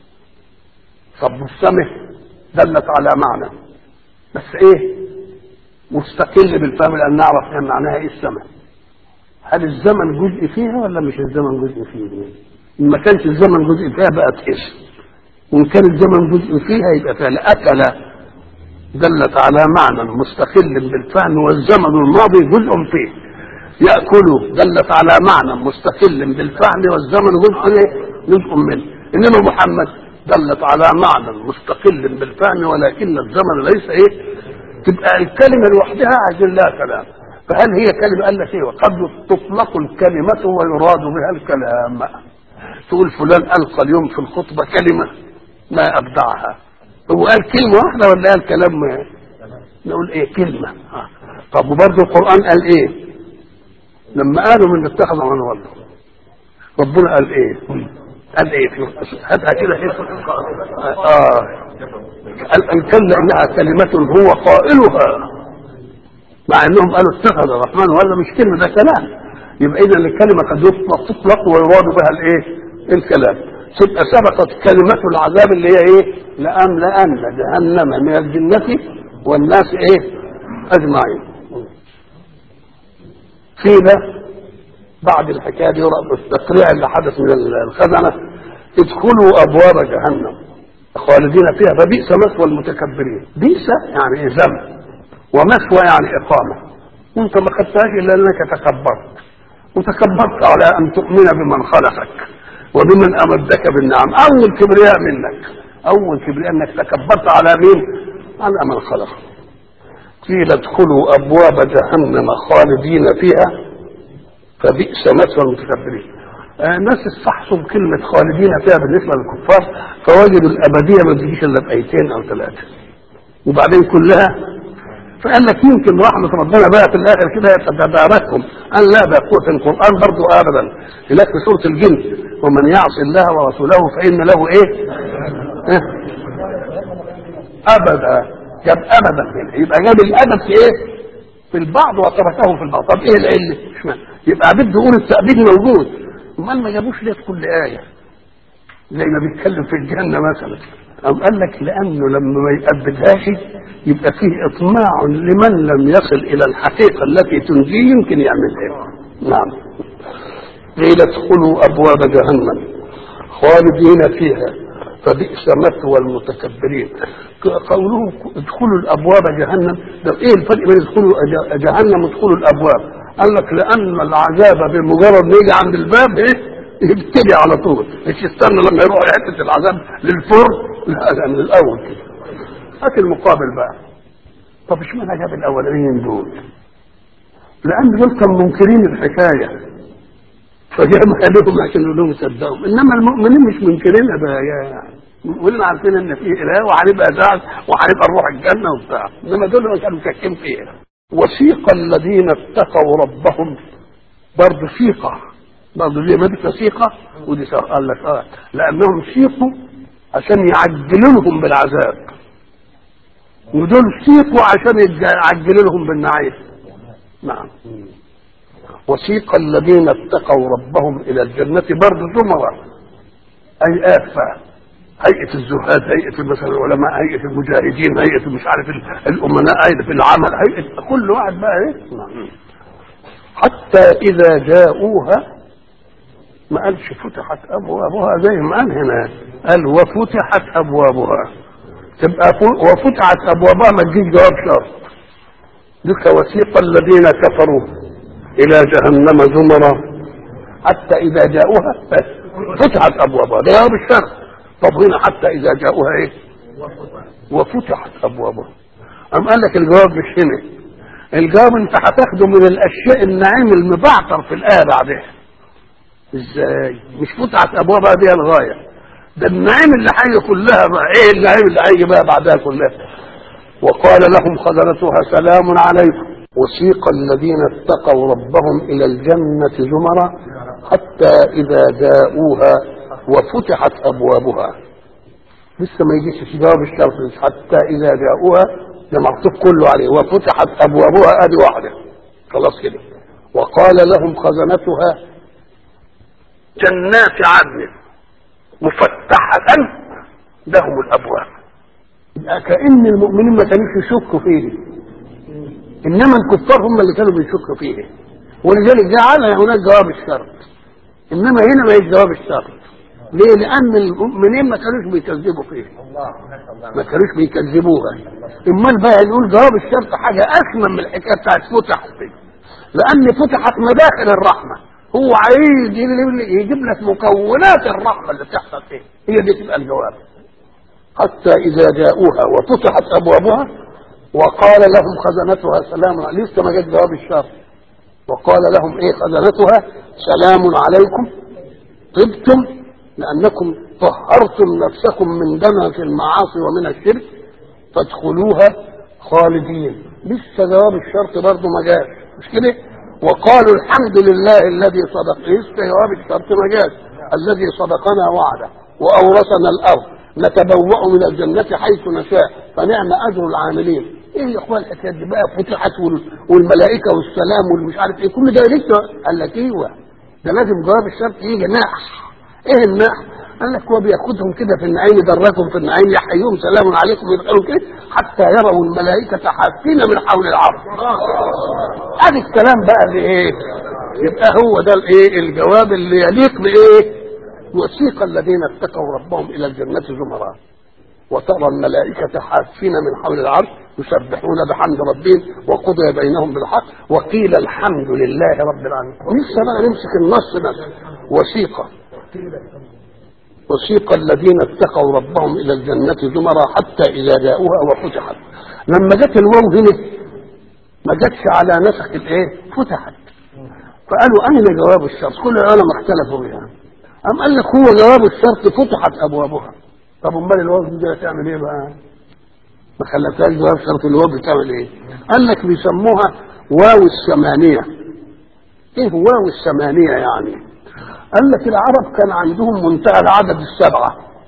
[SPEAKER 1] طب السمع دلت على معنى بس ايه مستقل بالفهم لان نعرف ايه معناها ايه السمع هل الزمن جزء فيها ولا مش الزمن جزء فيها ان ما كانش الزمن جزء فيها بقت اسم وان كان الزمن جزء فيها يبقى فعل اكل دلت على معنى مستقل بالفهم والزمن الماضي جزء فيه يأكل دلت على معنى مستقل بالفهم والزمن جزء جزء منه إنما محمد دلت على معنى مستقل بالفهم ولكن الزمن ليس إيه تبقى الكلمة لوحدها عايزين لها كلام فهل هي كلمة قال لك إيه وقد تطلق الكلمة ويراد بها الكلام تقول فلان ألقى اليوم في الخطبة كلمة ما أبدعها هو قال كلمة واحدة ولا قال كلام نقول ايه كلمة آه. طب وبرضه القرآن قال ايه لما قالوا من اتخذ من والله ربنا قال ايه قال ايه في هاتها كده ايه اه قال ان كلا انها كلمة هو قائلها مع انهم قالوا اتخذ الرحمن ولا مش كلمة ده كلام يبقى اذا الكلمة قد تطلق ويراد بها الايه الكلام تبقى سبقت كلمة العذاب اللي هي ايه لأملأن جهنم من الجنة والناس ايه أجمعين قيل بعد الحكاية دي التقريع اللي حدث من الخزنة ادخلوا أبواب جهنم خالدين فيها فبئس مثوى المتكبرين بئس يعني ذنب ومثوى يعني إقامة أنت ما خدتهاش إلا أنك تكبرت وتكبرت على أن تؤمن بمن خلقك وبمن امدك بالنعم اول كبرياء منك اول كبرياء انك تكبرت على مين على من خلق قيل ادخلوا ابواب جهنم خالدين فيها فبئس مثوى المتكبرين آه الناس استحصوا كلمة خالدين فيها بالنسبة للكفار فوجدوا الأبدية ما تجيش إلا بآيتين أو ثلاثة وبعدين كلها فقال لك يمكن رحمة ربنا بقى في الآخر كده تتباركهم قال لا ده قوة القرآن برضه أبدا هناك في سورة الجن ومن يعص الله ورسوله فإن له إيه؟ إيه؟ أبدا جاب أبدا هنا يبقى جاب الأبد في إيه؟ في البعض وتركه في البعض طب إيه العلة؟ يبقى بده يقول التأبيد موجود أمال ما جابوش ليه في كل آية زي ما بيتكلم في الجنة مثلا أم قال لك لأنه لما ما يأبدهاش يبقى فيه إطماع لمن لم يصل إلى الحقيقة التي تنجيه يمكن يعملها نعم قيل ادخلوا أبواب جهنم خالدين فيها فبئس مثوى المتكبرين قوله ادخلوا الابواب جهنم ده ايه الفرق بين ادخلوا ج- جهنم وادخلوا الابواب قال لك لان العذاب بمجرد ما يجي عند الباب ايه يبتدي على طول مش يستنى لما يروح حته العذاب للفرن لا ده من الاول كده هات المقابل بقى طب اشمعنى جاب الاولانيين دول لان دول كانوا منكرين الحكايه فجابها لهم عشان يقول لهم صدقهم انما المؤمنين مش منكرينها بقى يا المؤمنين عارفين ان في اله وهنبقى زعل وهنبقى نروح الجنه وبتاع انما دول ما كانوا شاكين فيها وسيق الذين اتقوا ربهم برضه سيقه برضه دي مادة سيقه ودي سيقة. قال لك اه لانهم سيقوا عشان يعجلوا لهم بالعذاب ودول سيقوا عشان يتج- يعجلوا لهم بالنعيم نعم وسيق الذين اتقوا ربهم الى الجنه برضه زمرا اي افه هيئه الزهاد هيئه مثلا العلماء هيئه المجاهدين هيئه مش عارف ال- الامناء هيئه العمل هيئه كل واحد بقى ايه نعم. حتى اذا جاءوها ما قالش فتحت ابوابها زي ما قال هنا قال وفتحت ابوابها تبقى ف- وفتحت ابوابها ما تجيش جواب شرط تلك وسيق الذين كفروا الى جهنم زمرا حتى اذا جاءوها فتحت ابوابها ده جواب الشرط طب هنا حتى اذا جاءوها ايه وفتحت ابوابها ام قال لك الجواب مش هنا الجواب انت هتاخده من الاشياء النعيم المبعثر في الايه بعدها ازاي مش فتحت ابوابها دي الغايه ده النعيم اللي هيجي كلها بقى ايه النعيم اللي هيجي بقى بعدها كلها وقال لهم خزنتها سلام عليكم وسيق الذين اتقوا ربهم الى الجنه زمرا حتى اذا جاءوها وفتحت ابوابها لسه ما يجيش في جواب الشرط حتى اذا جاءوها ده مكتوب كله عليه وفتحت ابوابها ادي واحده خلاص كده وقال لهم خزنتها جنات عدن مفتحة لهم الابواب يبقى كأن المؤمنين ما كانوش يشكوا فيه انما الكفار هم اللي كانوا بيشكوا فيه ولذلك جعل هناك جواب الشرط انما هنا ما يجي جواب الشرط ليه؟ لأن المؤمنين ما كانوش بيكذبوا فيه. ما كانوش بيكذبوها. أمال بقى نقول جواب الشرط حاجة أثمن من الحكاية بتاعت فتحت دي. لأن فتحت مداخل الرحمة. هو عايز يجيب لك مكونات الرحمة اللي بتحصل فيه. هي دي تبقى الجواب. حتى إذا جاءوها وفتحت أبوابها وقال لهم خزنتها سلام عليكم لسه ما جاء جواب الشرط. وقال لهم إيه خزنتها سلام عليكم طبتم لأنكم طهرتم نفسكم من دنس المعاصي ومن الشرك فادخلوها خالدين لسه جواب الشرط برضه ما جاش مش كده وقالوا الحمد لله الذي صدق لسه جواب الشرط ما جاش الذي صدقنا وعده وأورثنا الأرض نتبوأ من الجنة حيث نشاء فنعم أجر العاملين ايه يا اخوان الحكايه دي بقى فتحت وال- والملائكه والسلام والمش عارف ايه كل ده لسه قال لك ايوه ده لازم جواب الشرط يجي ناح ايه الناح قال لك هو بياخدهم كده في النعيم يدركهم في النعيم يحييهم سلام عليكم يدخلوا كده حتى يروا الملائكه حافين من حول العرش ادي الكلام بقى اللي ايه يبقى هو ده الايه الجواب اللي يليق بايه وسيق الذين اتقوا ربهم الى الجنه زمرا وترى الملائكة حافين من حول العرش يسبحون بحمد ربهم وقضي بينهم بالحق وقيل الحمد لله رب العالمين لسه بقى نمسك النص بس وسيق وسيق الذين اتقوا ربهم الى الجنة زمرا حتى اذا جاءوها وفتحت لما جت الواو هنا ما جاتش على نسق الايه فتحت فقالوا اين جواب الشرط كل العلماء اختلفوا بها أم قال لك هو جواب الشرط فتحت ابوابها طب امال الواو دي هتعمل ايه بقى؟ ما خلتهاش جواب شرط الواو بتعمل ايه؟ قال لك بيسموها واو الثمانية ايه واو الثمانية يعني؟ قال لك العرب كان عندهم منتهى العدد السبعة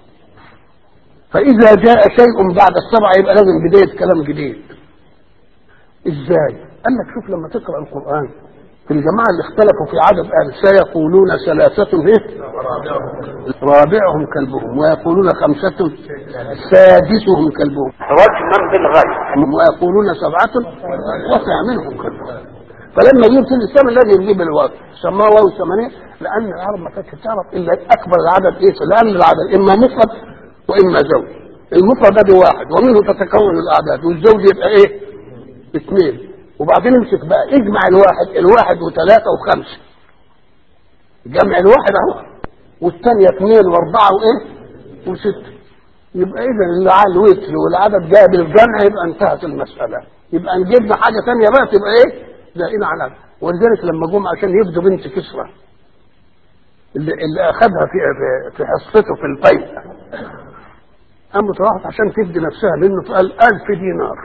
[SPEAKER 1] فإذا جاء شيء بعد السبعة يبقى لازم بداية كلام جديد ازاي؟ قال لك شوف لما تقرأ القرآن في الجماعة اللي اختلفوا في عدد قال سيقولون ثلاثة ايه؟ رابعهم كلبهم ويقولون خمسة سادسهم كلبهم رجما بالغيب ويقولون سبعة وثامنهم كلبهم فلما يجيب في الاسلام لازم يجيب الواو سماه واو الثمانية لأن العرب ما كانتش تعرف إلا أكبر العدد إيه؟ لأن العدد إما مفرد وإما زوج المفرد ادي واحد ومنه تتكون الاعداد والزوج يبقى ايه اثنين وبعدين امسك بقى اجمع الواحد الواحد وثلاثة وخمسة جمع الواحد اهو والثانية اثنين واربعة وايه وستة يبقى اذا اللي على الوتر والعدد جاء بالجمع يبقى انتهت المسألة يبقى نجيبنا حاجة ثانية بقى تبقى ايه زائنا على ولذلك لما جم عشان يبدوا بنت كسرى اللي, اللي اخذها في في- في حصته في البيت قامت راحت عشان تفدي نفسها منه فقال ألف دينار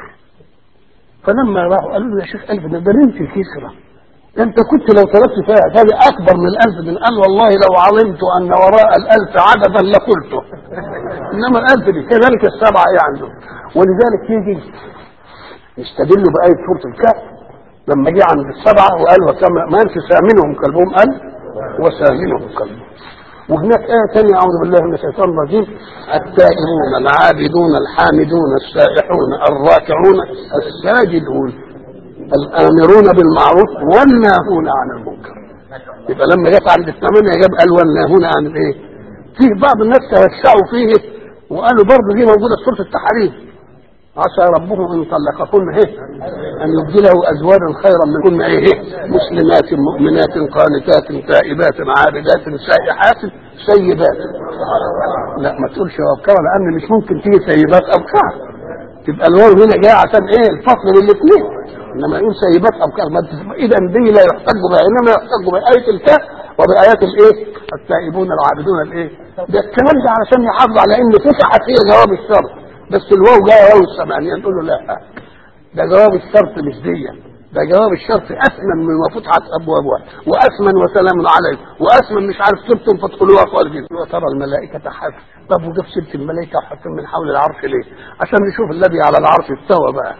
[SPEAKER 1] فلما راحوا قالوا له يا شيخ ألف دينار ده بنت كسرى انت كنت لو طلبت فيها هذه اكبر من الالف دين قال والله لو علمت ان وراء الالف عددا لقلته انما الالف دي كذلك السبعه ايه عنده ولذلك يجي يستدلوا بآية سورة الكهف لما جه عند السبعة وقال وكما ما ينفي ثامنهم كلبهم قال وثامنهم كلبهم وهناك آية ثانية أعوذ بالله من الشيطان الرجيم التائبون العابدون الحامدون السائحون الراكعون الساجدون الآمرون بالمعروف والناهون عن المنكر يبقى لما جت عند الثمانية جاب قال والناهون عن الايه؟ فيه بعض الناس توسعوا فيه وقالوا برضه دي موجودة في سورة التحريم عسى ربه ان طلقكن ايه ان يبدله ازواجا خيرا منكن ايه مسلمات مؤمنات قانتات تائبات عابدات سائحات سيبات لا ما تقولش ابكار لان مش ممكن تيجي سيبات ابكار تبقى الواو هنا جايه عشان ايه الفصل بين الاثنين انما يقول سيبات ابكار ما تسمع- اذا دي لا يحتج بها انما يحتج بايه الكهف وبايات الايه التائبون العابدون الايه ده الكلام ده علشان يحافظ على ان فتحت هي جواب الشرط بس الواو جايه واو الثمانيه نقول له لا ده جواب الشرط مش دي ده جواب الشرط اثمن من ما فتحت ابوابها واثمن وسلام عليكم واثمن مش عارف سبتم فادخلوها خالدين وترى الملائكه حف طب وجاب سيره الملائكه وحطهم من حول العرش ليه؟ عشان نشوف الذي على العرش استوى بقى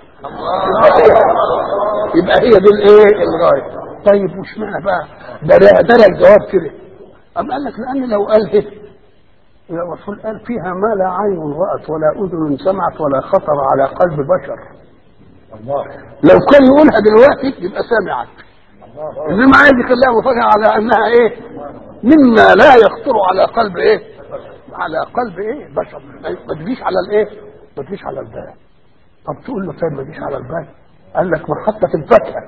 [SPEAKER 1] يبقى هي دي الايه الغايه طيب وش معنى بقى ده ده ده الجواب كده أم قال لك لان لو قال هنا الرسول قال فيها ما لا عين رأت ولا أذن سمعت ولا خطر على قلب بشر لو كان يقولها دلوقتي يبقى سمعت انما عايز يخليها مفاجأة على انها ايه مما لا يخطر على قلب ايه على قلب ايه بشر ما تجيش على الايه ما تجيش على البال طب تقول له طيب ما تجيش على البال قال لك ما حتى في الفاكهه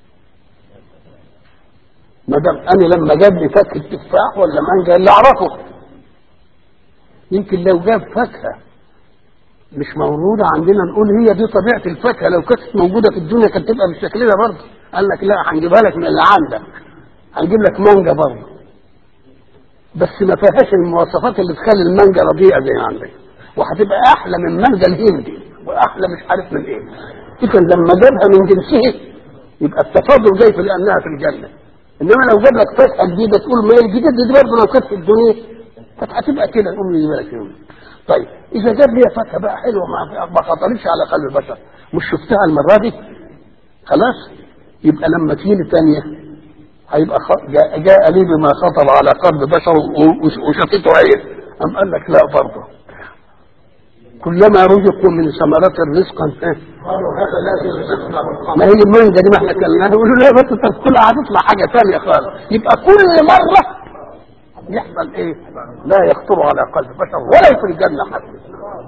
[SPEAKER 1] ما دام انا لما جاب لي فاكهه تفاح ولا مانجا اللي اعرفه يمكن لو جاب فاكهه مش موجوده عندنا نقول هي دي طبيعه الفاكهه لو كانت موجوده في الدنيا كانت تبقى بالشكل ده برضه قال لك لا هنجيبها لك من اللي عندك هنجيب لك مانجا برضه بس ما فيهاش المواصفات اللي تخلي المانجا رديئه زي عندك وهتبقى احلى من مانجا الهندي واحلى مش عارف من ايه اذا لما جابها من جنسه يبقى التفاضل جاي في لانها في الجنه انما لو جاب لك فاكهه جديده تقول ما هي الجديده دي برضه لو كانت في الدنيا كانت هتبقى كده نقوم نجيب لك يوم طيب اذا جاب لي فاكهه بقى حلوه ما ما خطرتش على قلب البشر مش شفتها المره دي خلاص يبقى لما تيجي ثانيه هيبقى خ- جاء, جاء لي بما خطر على قلب بشر و- و- وشافته عين أم قال لك لا برضه كلما رزقوا من ثمرات رزقا إيه؟ ما هي المانجا دي ما احنا كلناها يقولوا لا بس تدخلها هتطلع حاجه ثانيه خالص يبقى كل مره يحصل ايه؟ لا يخطر على قلب بشر ولا في الجنه حتى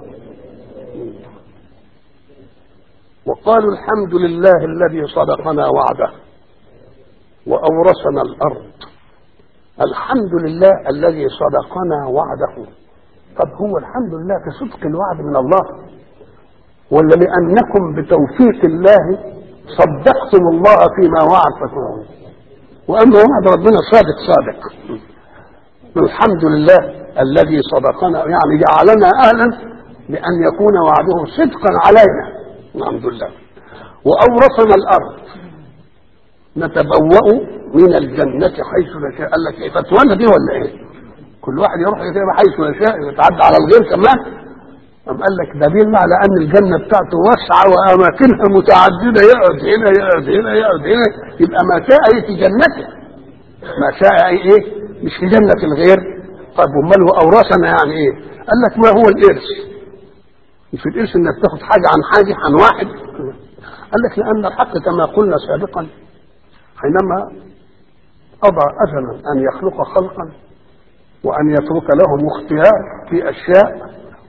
[SPEAKER 1] وقالوا الحمد لله الذي صدقنا وعده وأورثنا الأرض الحمد لله الذي صدقنا وعده طب هو الحمد لله في صدق الوعد من الله ولا لأنكم بتوفيق الله صدقتم الله فيما وعد فتوعون وأما وعد ربنا صادق صادق الحمد لله الذي صدقنا يعني جعلنا أهلا لأن يكون وعده صدقا علينا الحمد لله وأورثنا الأرض نتبوأ من الجنة حيث نشاء قال لك ايه فتوانا دي ولا ايه؟ كل واحد يروح كده حيث يشاء يتعدى على الغير كمان أم قال لك دليل على أن الجنة بتاعته واسعة وأماكنها متعددة يقعد هنا يقعد هنا يقعد هنا يبقى ما شاء أي في جنته ما شاء أي إيه مش في جنة الغير طيب أمال هو أورثنا يعني إيه؟ قال لك ما هو الإرث؟ مش الإرث إنك تاخد حاجة عن حاجة عن واحد قال لك لأن الحق كما قلنا سابقا حينما قضى أجلا أن يخلق خلقا وأن يترك لهم اختيار في أشياء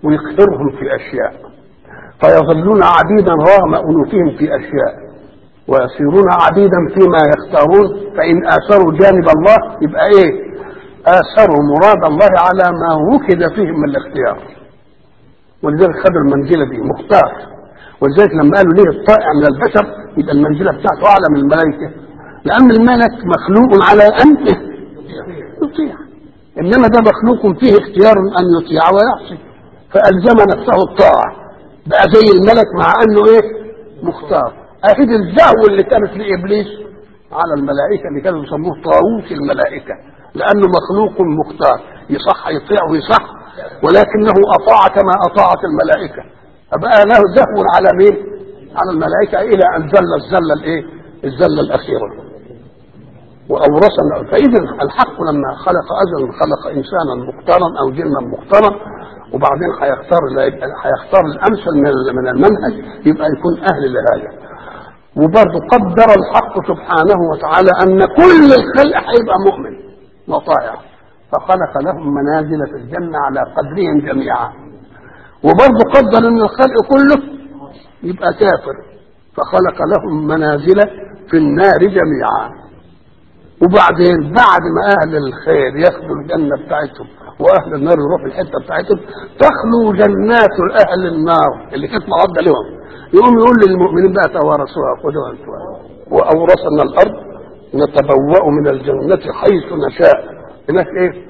[SPEAKER 1] ويقهرهم في اشياء فيظلون عبيدا رغم انوفهم في اشياء ويصيرون عبيدا فيما يختارون فان اثروا جانب الله يبقى ايه اثروا مراد الله على ما وكد فيهم من الاختيار ولذلك خدوا المنزله دي مختار ولذلك لما قالوا ليه الطائع من البشر يبقى المنزله بتاعته اعلى من الملائكه لان الملك مخلوق على ان يطيع انما ده مخلوق فيه اختيار ان يطيع ويعصي فالزم نفسه الطاعه بقى زي الملك مع انه ايه مختار اكيد الزهو اللي كانت لابليس على الملائكه اللي كانوا يسموه طاووس الملائكه لانه مخلوق مختار يصح يطيع ويصح ولكنه اطاع كما اطاعت الملائكه فبقى له زهو على مين؟ على الملائكه الى ان زل الزله الايه؟ الزله الاخيره واورثنا فاذا الحق لما خلق اجلا خلق انسانا مختارا او جنا مختارا وبعدين هيختار هيختار الامثل من من المنهج يبقى يكون اهل لهذا وبرضه قدر الحق سبحانه وتعالى ان كل الخلق هيبقى مؤمن وطائع فخلق لهم منازل في الجنه على قدرهم جميعا وبرضه قدر ان الخلق كله يبقى كافر فخلق لهم منازل في النار جميعا وبعدين بعد ما اهل الخير ياخذوا الجنه بتاعتهم واهل النار يروحوا الحته بتاعتهم تخلو جنات اهل النار اللي كانت معده لهم يقوم يقول للمؤمنين بقى توارثوها خذوها انتم واورثنا الارض نتبوأ من الجنة حيث نشاء هناك ايه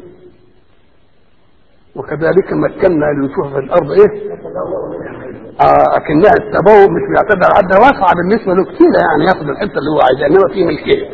[SPEAKER 1] وكذلك مكنا لنشوف في الارض ايه آه اكنها التبوء مش بيعتبر عدة واسعة بالنسبة له كتير يعني ياخد الحتة اللي هو عايزها انما فيه ملكية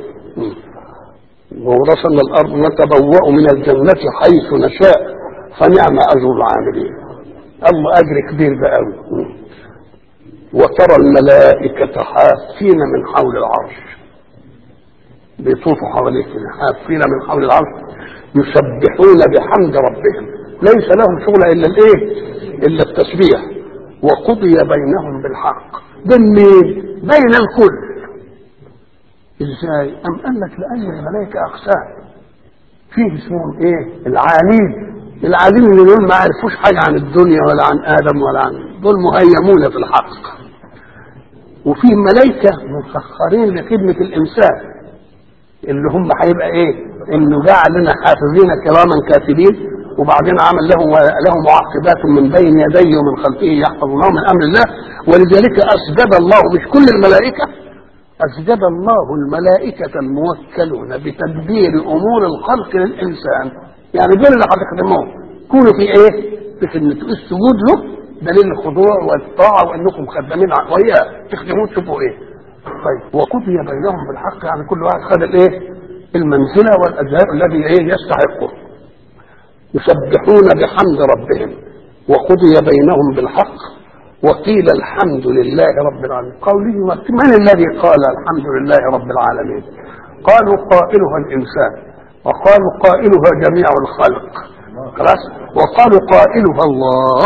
[SPEAKER 1] وورثنا الارض نتبوأ من الجنة حيث نشاء فنعم اجر العاملين الله اجر كبير ده قوي وترى الملائكة حافين من حول العرش بيطوفوا حواليه كده حافين من حول العرش يسبحون بحمد ربهم ليس لهم شغل الا الايه؟ الا التسبيح وقضي بينهم بالحق بين مين؟ بين الكل ازاي؟ ام قال لك لان الملائكه اقسام فيه اسمهم ايه؟ العالين العالين اللي دول ما عرفوش حاجه عن الدنيا ولا عن ادم ولا عن دول مهيمون في الحق وفي ملائكه مسخرين لخدمه الانسان اللي هم هيبقى ايه؟ انه جعل لنا حافظين كراما كاتبين وبعدين عمل له له معقبات من بين يديه ومن خلفه يحفظونه من امر الله ولذلك اسجد الله مش كل الملائكه اسجد الله الملائكه الموكلون بتدبير امور الخلق للانسان يعني دول اللي هتخدموهم كونوا في ايه؟ في خدمه السجود له دليل الخضوع والطاعه وانكم خدامين وياه تخدمون تشوفوا ايه؟ طيب وقضي بينهم بالحق يعني كل واحد خد الايه؟ المنزله والاجزاء الذي ايه يستحقه يسبحون بحمد ربهم وقضي بينهم بالحق وقيل الحمد لله رب العالمين قوله من الذي قال الحمد لله رب العالمين قالوا قائلها الانسان وقالوا قائلها جميع الخلق خلاص وقالوا قائلها الله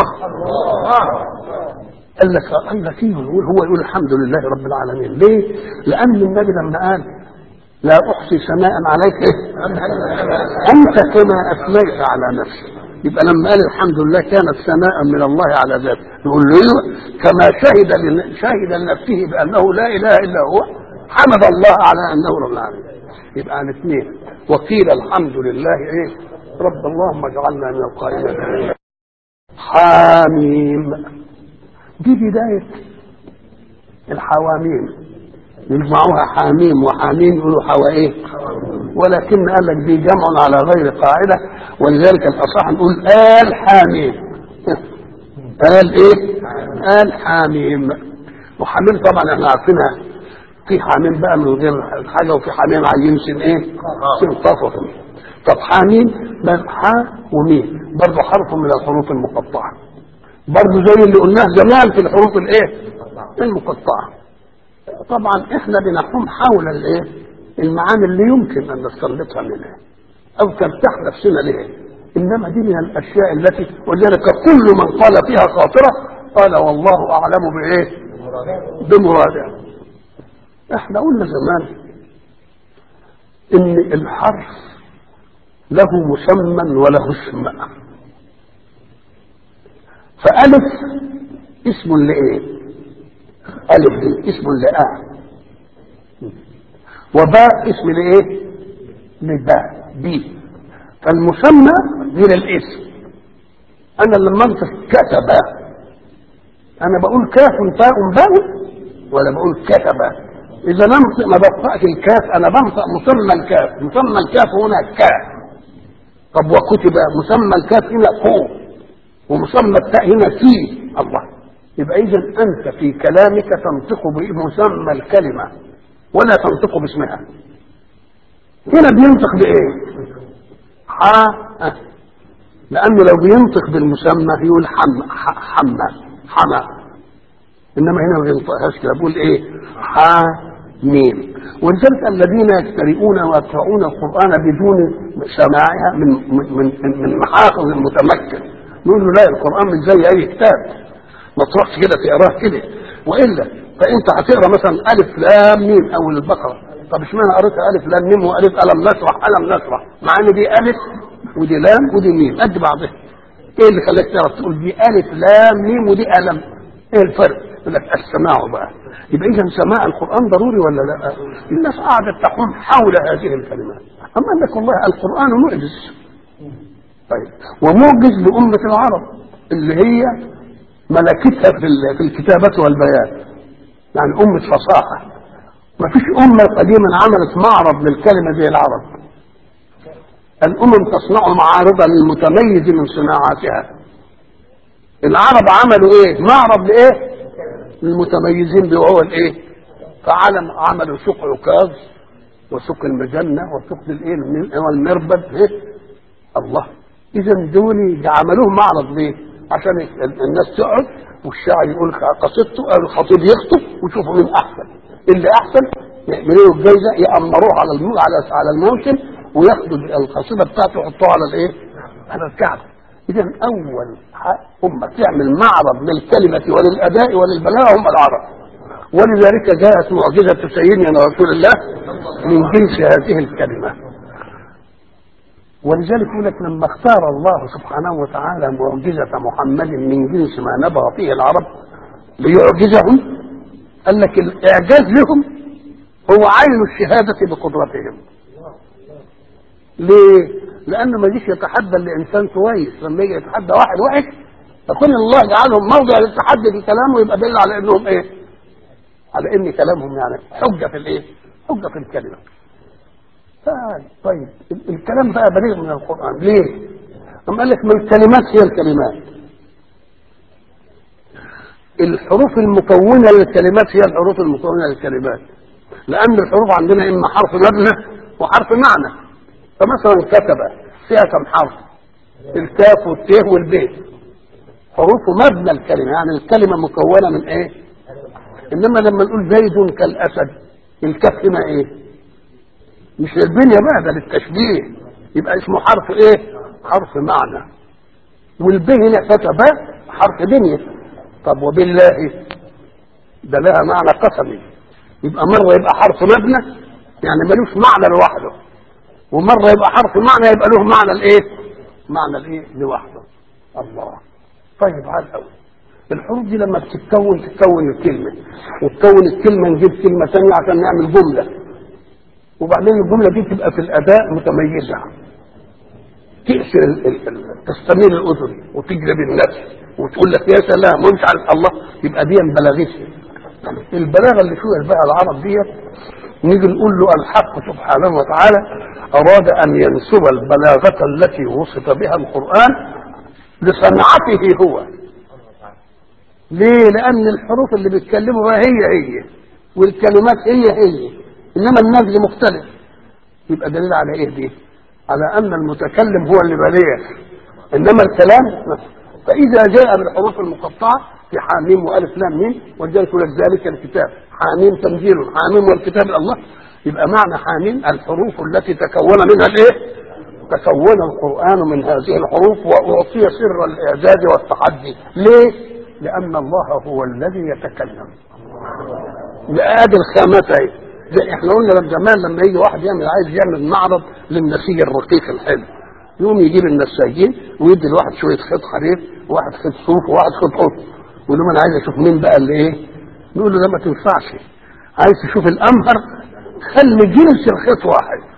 [SPEAKER 1] قال لك قال لك يقول هو يقول الحمد لله رب العالمين ليه؟ لان النبي لما قال لا احصي ثناء عليك انت كما اثنيت على نفسك يبقى لما قال الحمد لله كانت ثناء من الله على ذاته يقول له كما شهد شهد لنفسه بانه لا اله الا هو حمد الله على انه رب العالمين يبقى عن اثنين وقيل الحمد لله ايه رب اللهم اجعلنا من القائمين حاميم دي بدايه الحواميم يجمعوها حاميم وحاميم يقولوا حوا ايه ولكن قال لك دي جمع على غير قاعدة ولذلك الأصح نقول آل حاميم آل ايه آل حاميم وحاميم طبعا احنا عارفينها في حاميم بقى من غير حاجة وفي حاميم عايزين سن ايه سن طفف طب حاميم بل حا وميم برضه حرف من الحروف المقطعة برضه زي اللي قلناه زمان في الحروف الايه المقطعه طبعا احنا بنحوم حول الايه المعاني اللي يمكن ان نستنبطها منها او ترتاح نفسنا لها انما دي من الاشياء التي ولذلك كل من قال فيها خاطره قال والله اعلم بايه بمراده احنا قلنا زمان ان الحرف له مسمى وله اسم فألف اسم لإيه؟ ألف دي اسم لآ وباء اسم لإيه؟ لباء بي فالمسمى غير الاسم أنا لما أنطق كتب أنا بقول كاف تاء باء ولا بقول كتب إذا ننطق ما بنطقش الكاف أنا بنطق مسمى الكاف مسمى الكاف هنا كاف طب وكتب مسمى الكاف هنا قو ومسمى التاء هنا في الله يبقى اذا انت في كلامك تنطق بمسمى الكلمه ولا تنطق باسمها هنا بينطق بايه ح لانه لو بينطق بالمسمى يقول حم حمى حمى انما هنا ما بينطقهاش كده بيقول ايه ح ميم ولذلك الذين يجترئون ويقرؤون القران بدون سماعها من من من, من محافظ المتمكن نقول له لا القران مش زي اي كتاب ما تروحش كده تقراه كده والا فانت هتقرا مثلا الف لام ميم او البقره طب اشمعنى قريت الف لام ميم والف الم نشرح الم نشرح مع ان دي الف ودي لام ودي ميم قد بعضها ايه اللي خلاك تعرف تقول دي الف لام ميم ودي الم ايه الفرق يقول لك السماع بقى يبقى اذا سماع القران ضروري ولا لا الناس قاعده تقوم حول هذه الكلمات اما قال لك والله القران معجز طيب ومعجز لامه العرب اللي هي ملكتها في في الكتابه والبيان يعني امه فصاحه ما فيش امه قديما عملت معرض للكلمه زي العرب الامم تصنع معارضا للمتميز من صناعاتها العرب عملوا ايه معرض لايه المتميزين بهو الايه فعلم عملوا سوق عكاظ وسوق المجنه وسوق الايه والمربد إيه؟ الله اذا دول عملوه معرض ليه عشان الناس تقعد والشاعر يقول قصيدته الخطيب يخطب ويشوفوا مين احسن اللي احسن يعملوا الجايزه يامروه على المو... على على الموسم وياخدوا القصيده بتاعته يحطوها على الايه؟ على الكعبه اذا اول امه تعمل معرض للكلمه وللاداء وللبلاغه هم العرب ولذلك جاءت معجزه سيدنا رسول الله من جنس هذه الكلمه ولذلك يقول لك لما اختار الله سبحانه وتعالى معجزه محمد من جنس ما نبغى فيه العرب ليعجزهم قال لك الاعجاز لهم هو عين الشهاده بقدرتهم ليه؟ لانه ما يجيش يتحدى لانسان كويس لما يجي يتحدى واحد وحش فكل الله يجعلهم موضع للتحدي في كلامه يبقى دل على انهم ايه؟ على ان كلامهم يعني حجه في الايه؟ حجه في الكلمه. طيب الكلام بقى بليغ من القران ليه؟ أم قال لك ما الكلمات هي الكلمات. الحروف المكونه للكلمات هي الحروف المكونه للكلمات. لان الحروف عندنا اما حرف مبنى وحرف معنى. فمثلا كتب فيها كم حرف الكاف والتاء والباء حروف مبنى الكلمه يعني الكلمه مكونه من ايه انما لما نقول زيد كالاسد الكاف هنا ايه مش البنيه بقى ده للتشبيه يبقى اسمه حرف ايه حرف معنى والباء هنا كتب حرف بنيه طب وبالله ده لها معنى قسمي يبقى مره يبقى حرف مبنى يعني ملوش معنى لوحده ومره يبقى حرف معنى يبقى له معنى الايه؟ معنى الايه؟ لوحده. الله. طيب على الاول. الحروف دي لما بتتكون تتكون الكلمه وتكون الكلمه نجيب كلمه ثانيه عشان نعمل جمله. وبعدين الجمله دي تبقى في الاداء متميزه. تأسر ال ال ال تستميل الاذن وتجلب النفس وتقول لك يا سلام وانت عارف الله يبقى دي بلاغتها. البلاغه اللي فيها بقى العرب ديت نيجي نقول له الحق سبحانه وتعالى أراد أن ينسب البلاغة التي وصف بها القرآن لصنعته هو ليه؟ لأن الحروف اللي بيتكلموا بها هي هي والكلمات هي هي إنما النزل مختلف يبقى دليل على إيه دي؟ على أن المتكلم هو اللي بليغ إنما الكلام فإذا جاء بالحروف المقطعة في حاميم وألف لام ميم ولذلك يقول لك ذلك الكتاب حاميم تنزيل حاميم والكتاب الله يبقى معنى حاميم الحروف التي تكون منها الايه؟ تكون القرآن من هذه الحروف وأعطي سر الإعجاز والتحدي ليه؟ لأن الله هو الذي يتكلم لآدي الخامتين زي احنا قلنا من زمان لما يجي واحد يعمل عايز يعمل معرض للنسيج الرقيق الحلو يقوم يجيب النساجين ويدي الواحد شويه خيط حرير واحد خد صوف وواحد خد قط يقول له انا عايز اشوف مين بقى اللي ايه نقول له ده ما تنفعش عايز تشوف الامهر خلي جنس الخيط واحد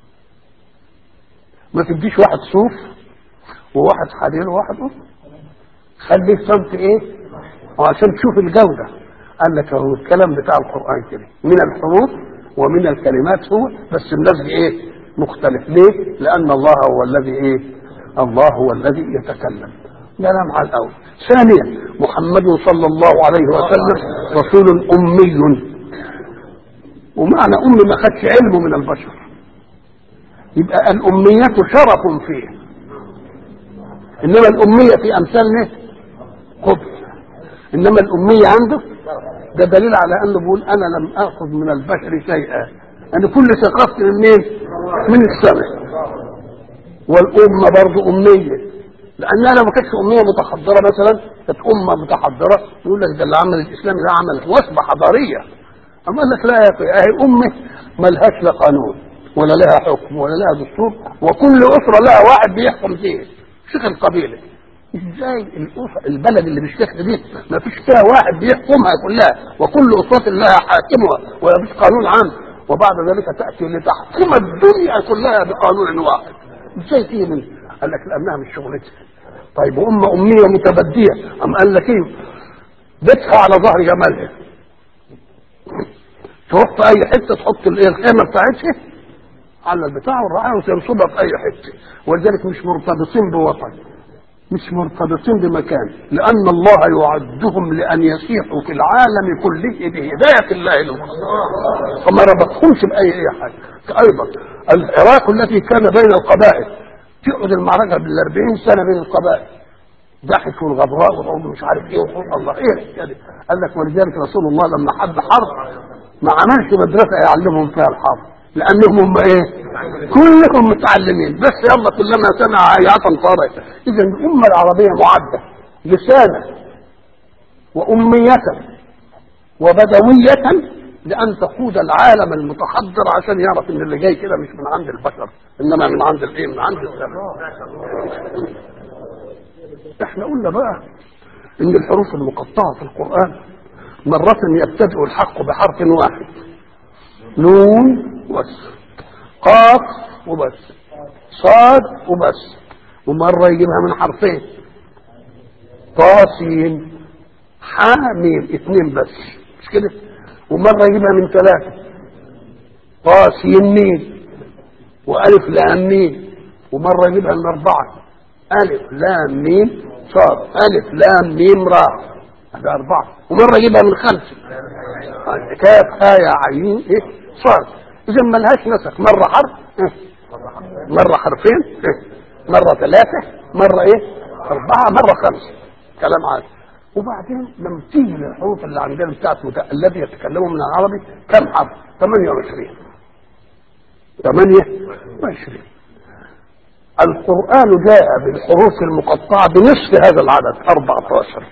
[SPEAKER 1] ما تديش واحد صوف وواحد حرير وواحد قط خليه صمت ايه وعشان تشوف الجوده قال لك هو الكلام بتاع القران كده من الحروف ومن الكلمات هو بس اللفظ ايه مختلف ليه لان الله هو الذي ايه الله هو الذي يتكلم كلام على الاول ثانيا محمد صلى الله عليه وسلم رسول امي ومعنى امي ما خدش علمه من البشر يبقى الاميه شرف فيه انما الاميه في امثالنا قبل انما الاميه عنده ده دليل على انه بيقول انا لم اخذ من البشر شيئا انا كل ثقافتي من مين؟ من السماء والامه برضه اميه لانها لو ما كانتش اميه متحضره مثلا كانت امه متحضره يقول لك ده اللي عمل الاسلام ده عمل وثبه حضاريه اما قال لك لا يا اخي اهي امه ملهاش لا قانون ولا لها حكم ولا لها دستور وكل اسره لها واحد بيحكم فيه شيخ القبيله ازاي الأسرة البلد اللي بالشكل دي ما فيش فيها واحد بيحكمها كلها وكل اسرة لها حاكمها ولا فيش قانون عام وبعد ذلك تاتي لتحكم الدنيا كلها بقانون واحد ازاي تيجي من قال لك لانها مش شغلتها طيب وام اميه متبديه ام قال لك ايه بيتها على ظهر جمالها تروح في اي حته تحط الايه الخيمه بتاعتها على البتاع والرعايه وتنصبها في اي حته ولذلك مش مرتبطين بوطن مش مرتبطين بمكان لأن الله يعدهم لأن يسيحوا في العالم كله بهداية الله لهم فما ربطهمش بأي أي حاجة أيضا العراق التي كان بين القبائل تقعد المعركة بالأربعين سنة بين القبائل ضحك والغبراء وتقول مش عارف ايه وتقول الله ايه يعني قال لك ولذلك رسول الله لما حب حرب ما عملش مدرسة يعلمهم فيها الحرب لانهم هم ايه كلهم متعلمين بس يلا كلما سمع ايات صارت اذا الامه العربيه معده لسانا واميه وبدويه لان تقود العالم المتحضر عشان يعرف ان اللي جاي كده مش من عند البشر انما من عند الايه من عند السماء احنا قلنا بقى ان الحروف المقطعه في القران مرة يبتدئ الحق بحرف واحد نون وبس قاف وبس صاد وبس ومرة يجيبها من حرفين طاسين حاميم اثنين بس مش كده ومرة يجيبها من ثلاثة طاسين ميم وألف لام ميم ومرة يجيبها من أربعة ألف لام ميم صاد ألف لام ميم راء هذا أربعة ومرة يجيبها من خمسة كاف هاء عين إيه صاد إذا ما لهاش نسخ مرة حرف إيه؟ مرة حرفين إيه؟ مرة ثلاثة مرة إيه أربعة مرة خمسة كلام عادي وبعدين لما تيجي للحروف اللي عندنا بتاعت مت... الذي يتكلمون من العربي كم حرف؟ 28 28 القرآن جاء بالحروف المقطعة بنصف هذا العدد 14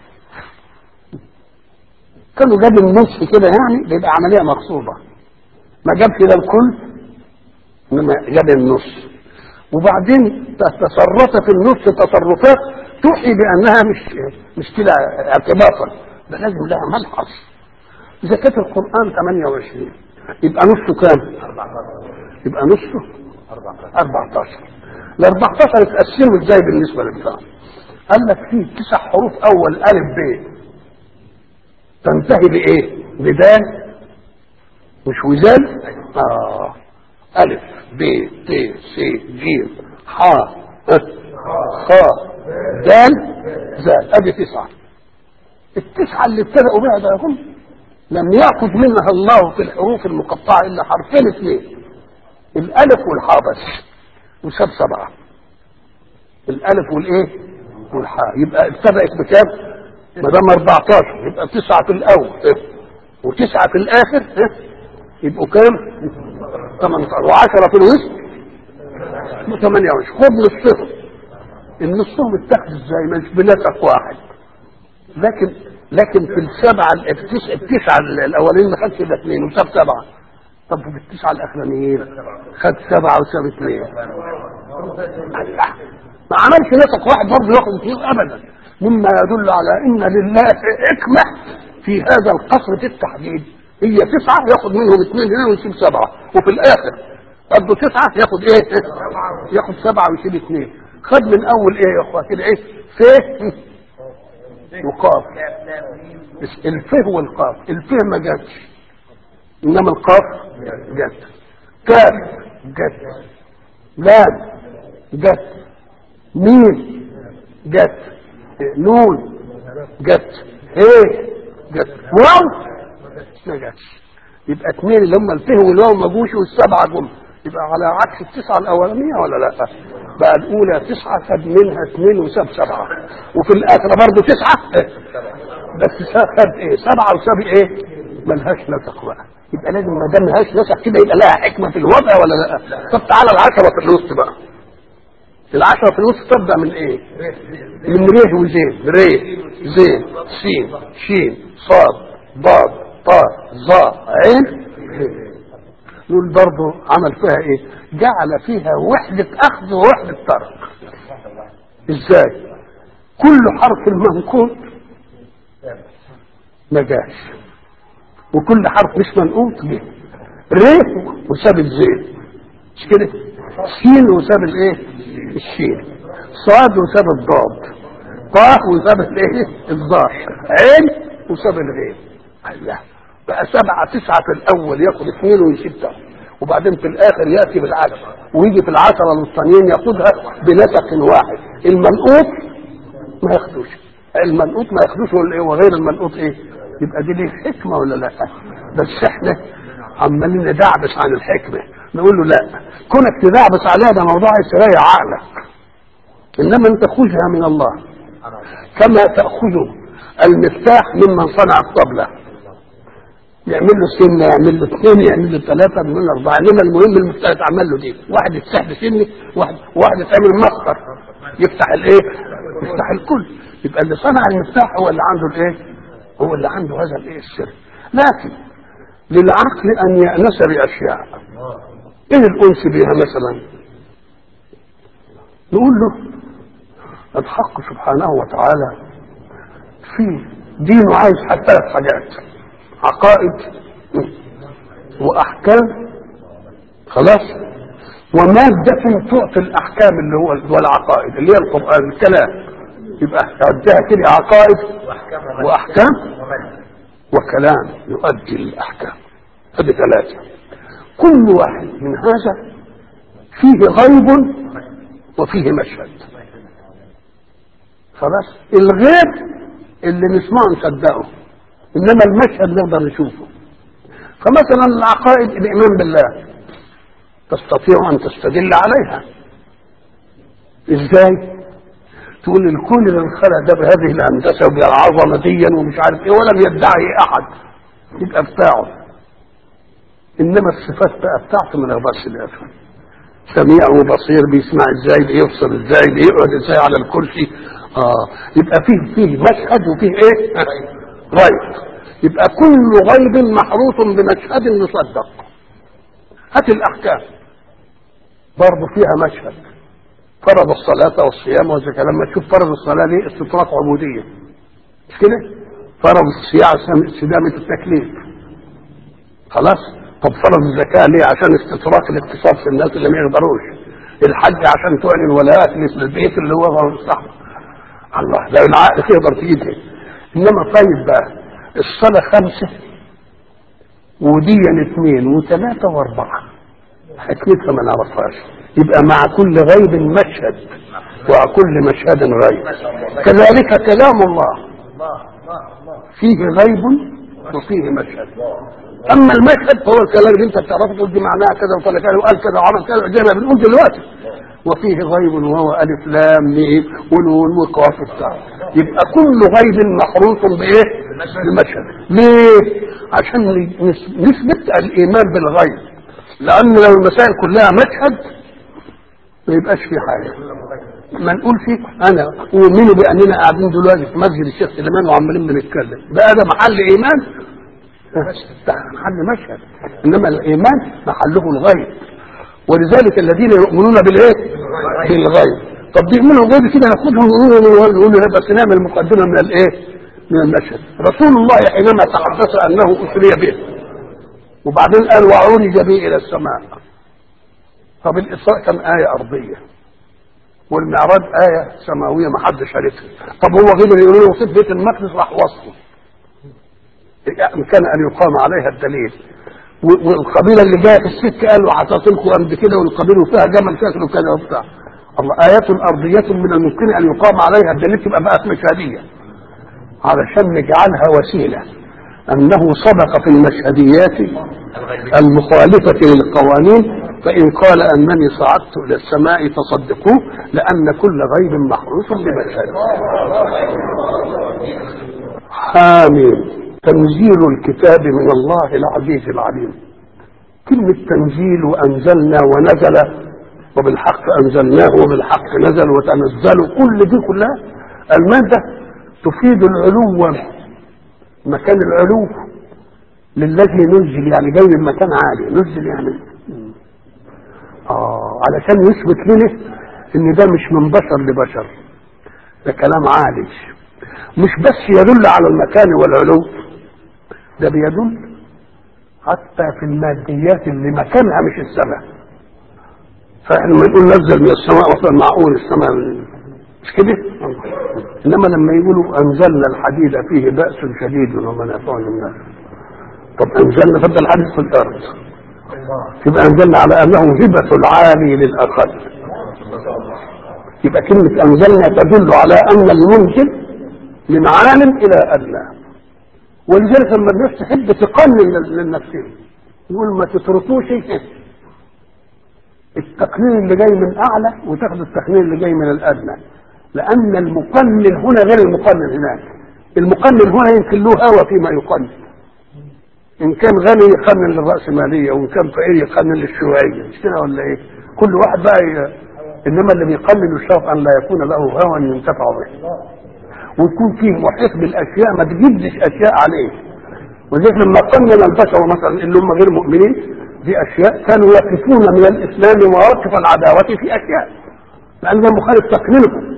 [SPEAKER 1] كانوا جاب النصف كده يعني بيبقى عملية مقصودة ما جابش ده الكل انما جاب النص وبعدين تصرف في النص تصرفات توحي بانها مش مش كده اعتباطا ده لازم لها ملحظ اذا كانت القران 28 يبقى نصه كام؟ يبقى نصه 14 ال 14 اتقسموا ازاي بالنسبه للبتاع؟ قال لك فيه تسع حروف اول الف ب تنتهي بايه؟ بدال مش وزال؟ اه ألف ب ت س ج ح خ دال زال ادي تسعة التسعة اللي ابتدأوا بها ده يقول لم يأخذ منها الله في الحروف المقطعة إلا حرفين اثنين الألف والحاء بس وساب سبعة الألف والإيه؟ والحاء يبقى ابتدأت بكام؟ ما دام 14 يبقى تسعة في الأول وتسعة في الآخر يبقوا كام؟ 18 و10 في الوسط 28 خد نصهم النصهم اتخذ ازاي مش بنسق واحد لكن لكن في السبعه التسعه التسعه الاولين ما خدش الا اثنين وساب سبعه طب في التسعه الاخرانيين خد سبعه وساب اثنين ما عملش نسق واحد برضه ياخد فيه ابدا مما يدل على ان لله حكمه في هذا القصر في التحديد هي تسعه ياخد منهم اثنين هنا ويسيب سبعه وفي الاخر برضه تسعه ياخد ايه؟ ياخد سبعه ويسيب اثنين خد من اول ايه يا اخوه كده ايه؟ ف وقاف الف والقاف الف ما جاتش انما القاف جت كاف جت لام جت ميم جت نون جت ايه جت واو ما جاتش يبقى اثنين اللي هم الفه والواو ما جوش والسبعه جم يبقى على عكس التسعه الاولانيه ولا لا؟ بقى الاولى تسعه خد منها اثنين وساب سبعه وفي الاخره برضه تسعه بس خد ايه؟ سبعه وساب ايه؟ ملهاش نسق بقى يبقى لازم ما دام ملهاش نسق كده يبقى لها حكمه في الوضع ولا لا؟ طب تعالى العشره في الوسط بقى العشرة في الوسط تبدأ من ايه؟ من ريه وزين ريه زين سين شين صاد ضاد طاء ظاء عين نقول برضه عمل فيها ايه؟ جعل فيها وحدة أخذ ووحدة ترك ازاي؟ كل حرف منقوط ما جاش وكل حرف مش منقوط جه ريه وساب الزين مش كده؟ سين وساب الايه؟ الشين صاد وساب الضاد طاء وساب الايه؟ الظاء عين وساب الغين الله بقى سبعة تسعة في الأول ياخد اثنين ويسيب تحت وبعدين في الآخر يأتي بالعدد ويجي في العشرة الوسطانيين ياخدها بنسق واحد المنقوط ما ياخدوش المنقوط ما ياخدوش وغير المنقوط ايه؟ يبقى دي ليه حكمة ولا لا؟ بس احنا عمالين ندعبس عن الحكمة نقول له لا كونك تدعبس عليها ده موضوع يسريع عقلك انما انت خذها من الله كما تأخذ المفتاح ممن صنع الطبلة يعمل له سنة يعمل له اثنين يعمل له ثلاثة يعمل له أربعة إنما المهم المفتاح يتعمل له دي واحد يتسحب سنة واحد واحد يتعمل مسطر يفتح الايه؟ يفتح الكل يبقى اللي صنع المفتاح هو اللي عنده الايه؟ هو اللي عنده هذا الايه السر لكن للعقل أن يأنس بأشياء ايه الأنس بها مثلا؟ نقول له الحق سبحانه وتعالى في دينه عايز حتى ثلاث حاجات عقائد واحكام خلاص ومادة تعطي الاحكام اللي هو والعقائد اللي هي القران الكلام يبقى يؤديها كده عقائد واحكام وكلام يؤدي الاحكام هذه ثلاثه كل واحد من هذا فيه غيب وفيه مشهد خلاص الغيب اللي نسمعه نصدقه انما المشهد نقدر نشوفه فمثلا العقائد الايمان بالله تستطيع ان تستدل عليها ازاي تقول الكون اللي انخلق ده بهذه الهندسه وبالعظمه دي ومش عارف ايه ولم يدعي احد يبقى بتاعه انما الصفات بقى بتاعته ما نقدرش نفهم سميع وبصير بيسمع ازاي بيفصل ازاي بيقعد ازاي على الكرسي اه يبقى فيه فيه مشهد وفيه ايه غيب يبقى كل غيب محروس بمشهد يصدق هات الاحكام برضه فيها مشهد فرض الصلاة والصيام والزكاة لما تشوف فرض الصلاة دي استطراق عبودية مش كده؟ فرض الصيام استدامة التكليف خلاص؟ طب فرض الزكاة ليه؟ عشان استطراق الاقتصاد في الناس اللي ما يقدروش الحج عشان تعلن ولاءات مثل البيت اللي هو غير الصحب الله لو العقل تقدر تجيبها انما طيب بقى الصلاة خمسة وديا اثنين وثلاثة واربعة حكمتها ما نعرفهاش يبقى مع كل غيب مشهد وكل مشهد غيب كذلك كلام الله فيه غيب وفيه مشهد اما المشهد فهو الكلام اللي انت بتعرفه تقول دي معناها كذا وطلع كذا وقال كذا وعمل كذا زي ما بنقول دلوقتي وفيه غيب وهو الف لام ميم ونون وقاف بتاع يبقى كل غيب محروس بايه؟ بمشهد ليه؟ عشان نثبت الايمان بالغيب لان لو المسائل كلها مشهد ما يبقاش في حاجه ما نقول فيه انا اؤمن باننا قاعدين دلوقتي في مسجد الشيخ سليمان وعمالين بنتكلم بقى ده محل ايمان ده محل مشهد انما الايمان محله الغيب ولذلك الذين يؤمنون بالايه بالغيب طب بيعملوا غير كده ياخدهم يقولوا يقولوا بس نعمل مقدمه من الايه؟ من المشهد رسول الله حينما تحدث انه اسري به وبعدين قال وعرج به الى السماء طب الاسراء كان ايه ارضيه والمعراج ايه سماويه ما حدش عرفها طب هو غير يقول له وصف بيت المقدس راح وصفه كان ان يقام عليها الدليل والقبيله اللي جايه في السك قالوا هتعطيكم قد كده والقبيله فيها جمل شكله كذا وبتاع الله آيات أرضية من الممكن أن يقام عليها الدليل تبقى بقت مشهدية علشان نجعلها وسيلة أنه سبق في المشهديات المخالفة للقوانين فإن قال أنني صعدت إلى السماء فصدقوه لأن كل غيب محروس بمشهد حامين تنزيل الكتاب من الله العزيز العليم كلمة تنزيل وأنزلنا ونزل وبالحق أنزلناه وبالحق نزل وتنزلوا كل دي كلها المادة تفيد العلو مكان العلو للذي نزل يعني جاي من مكان عالي نزل يعني آه علشان يثبت لنا ان ده مش من بشر لبشر ده كلام عالي مش بس يدل على المكان والعلو ده بيدل حتى في الماديات اللي مكانها مش السماء فاحنا لما نقول نزل من السماء وصل معقول السماء مش كده؟ انما لما يقولوا انزلنا الحديد فيه باس شديد ومنافع للناس طب انزلنا فده الحديد في الارض يبقى انزلنا على انه هبه العالي للاقل يبقى كلمه انزلنا تدل على ان المنزل من عالم الى ادنى ولذلك لما الناس تحب تقنن للنفسين يقول ما تتركوش التقنين اللي جاي من اعلى وتاخد التقنين اللي جاي من الادنى لان المقنن هنا غير المقنن هناك المقنن هنا يمكن له هوى فيما يقنن ان كان غني يقنن للراسماليه وان كان فقير يقنن للشيوعيه مش كده ولا ايه كل واحد بقى ي... انما اللي بيقنن الشرط ان لا يكون له هوى ينتفع به ويكون فيه محيط بالاشياء ما تجدش اشياء عليه ولذلك لما قنن البشر مثلا اللي هم غير مؤمنين دي اشياء كانوا يقفون من الاسلام مواقف العداوه في اشياء لان ده مخالف تقنينهم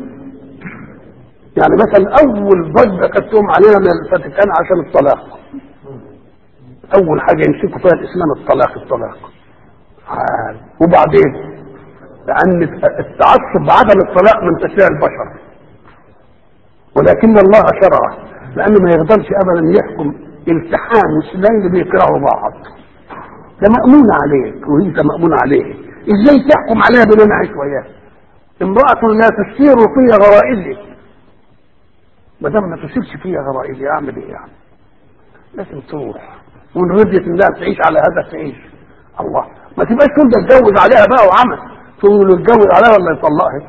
[SPEAKER 1] يعني مثلا اول ضجه كانت تقوم علينا من الفاتيكان عشان الطلاق اول حاجه يمسكوا فيها الاسلام الطلاق الطلاق حال. وبعدين لان التعصب بعدم الطلاق من تشريع البشر ولكن الله شرعه لانه ما يقدرش ابدا يحكم التحام اثنين بيكرهوا بعض ده مأمون عليك وانت مأمون عليه ازاي تحكم عليها بدون عيش وياه امرأة لا تسير في غرائزي ما دام ما تسيرش فيها غرائزي اعمل ايه يعني لازم تروح وان رضيت انها تعيش على هذا تعيش الله ما تبقاش تقول ده اتجوز عليها بقى وعمل تقول له اتجوز عليها ولا يطلقها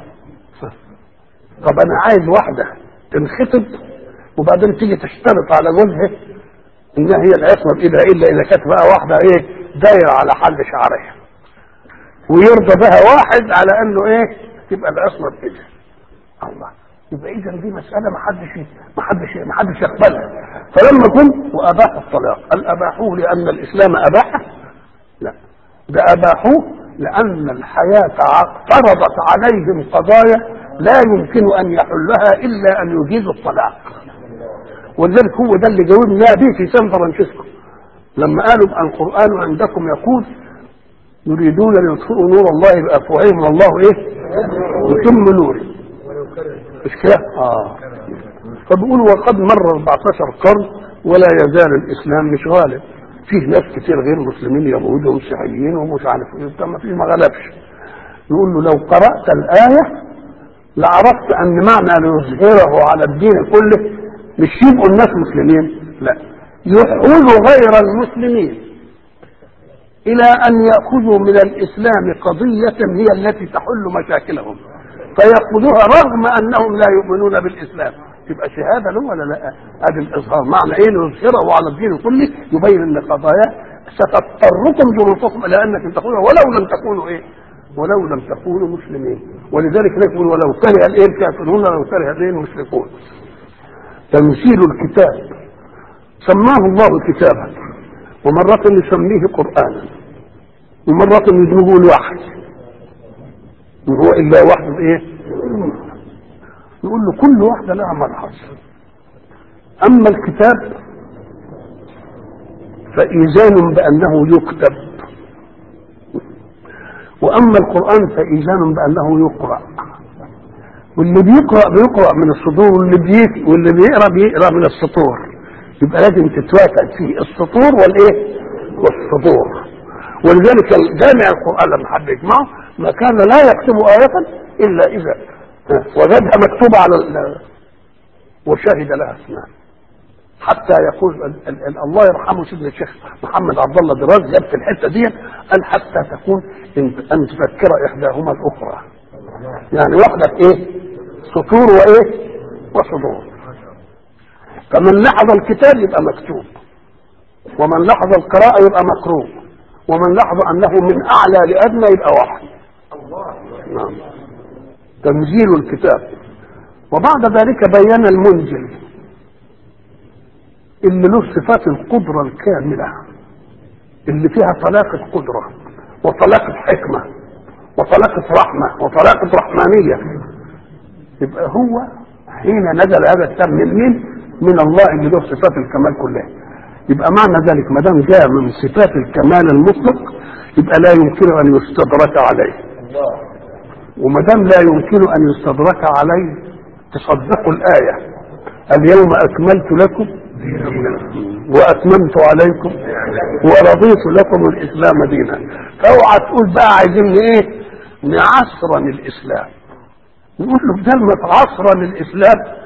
[SPEAKER 1] طب انا عايز واحده تنخطب وبعدين تيجي تشترط على جوزها انها هي العصمه بايدها الا اذا كانت بقى واحده ايه دايره على حل شعرها ويرضى بها واحد على انه ايه تبقى العصمه بايدها الله يبقى اذا دي مساله ما حدش ما حدش ما حدش يقبلها فلما جم واباح الطلاق قال اباحوه لان الاسلام اباحه لا ده اباحوه لان الحياه فرضت عليهم قضايا لا يمكن ان يحلها الا ان يجيزوا الطلاق ولذلك هو ده اللي جاوبنا به في سان فرانسيسكو لما قالوا القران عندكم يقول يريدون ليطفئوا نور الله بافواههم الله ايه؟ يتم نوره مش كده؟ اه فبيقولوا وقد مر 14 قرن ولا يزال الاسلام مش غالب فيه ناس كتير غير مسلمين يهود ومسيحيين ومش عارف ايه ما فيه ما غلبش يقول له لو قرات الايه لعرفت ان معنى ليظهره على الدين كله مش يبقوا الناس مسلمين لا يحوزوا غير المسلمين الى ان ياخذوا من الاسلام قضيه هي التي تحل مشاكلهم فياخذوها رغم انهم لا يؤمنون بالاسلام تبقى شهاده له ولا لا؟ ادي الاظهار معنى ايه ليظهره على الدين كله يبين ان قضايا ستضطركم ظروفكم الى انكم تقولوا ولو لم تكونوا ايه؟ ولو لم تكونوا مسلمين ولذلك نقول ولو كره الايه الكافرون ولو كره الايه المشركون تنزيل الكتاب سماه الله كتابا ومرة يسميه قرآنا ومرة يجيبه الوحي وهو إلا وحي إيه؟ نقول له كل واحدة لها ملحظ أما الكتاب فإيزان بأنه يكتب وأما القرآن فإيزان بأنه يقرأ واللي بيقرأ بيقرأ من الصدور واللي بي واللي بيقرأ بيقرأ من السطور يبقى لازم تتوافق فيه السطور والإيه؟ والصدور ولذلك جامع القرآن لما حب يجمعه ما كان لا يكتب آية إلا إذا وجدها مكتوبة على ال- وشهد لها اثنان حتى يقول ال- ال- ال- الله يرحمه سيدنا الشيخ محمد عبد الله دراز جاب في الحته دي قال حتى تكون ان ان تذكر احداهما الاخرى يعني واحده في ايه؟ سطور وايه؟ وصدور فمن لحظ الكتاب يبقى مكتوب ومن لحظ القراءة يبقى مقروء ومن لحظ أنه من أعلى لأدنى يبقى وحي نعم تنزيل الكتاب وبعد ذلك بين المنزل اللي له صفات القدرة الكاملة اللي فيها طلاقة قدرة وطلاقة حكمة وطلاقة رحمة وطلاقة رحمانية يبقى هو حين نزل هذا الكتاب من مين؟ من الله اللي له صفات الكمال كلها يبقى معنى ذلك ما دام جاء من صفات الكمال المطلق يبقى لا يمكن ان يستدرك عليه وما دام لا يمكن ان يستدرك عليه تصدقوا الايه اليوم اكملت لكم واتممت عليكم ورضيت لكم الاسلام دينا فاوعى تقول بقى عايزين ايه نعصرن الاسلام نقول له بدل ما تعصرن الاسلام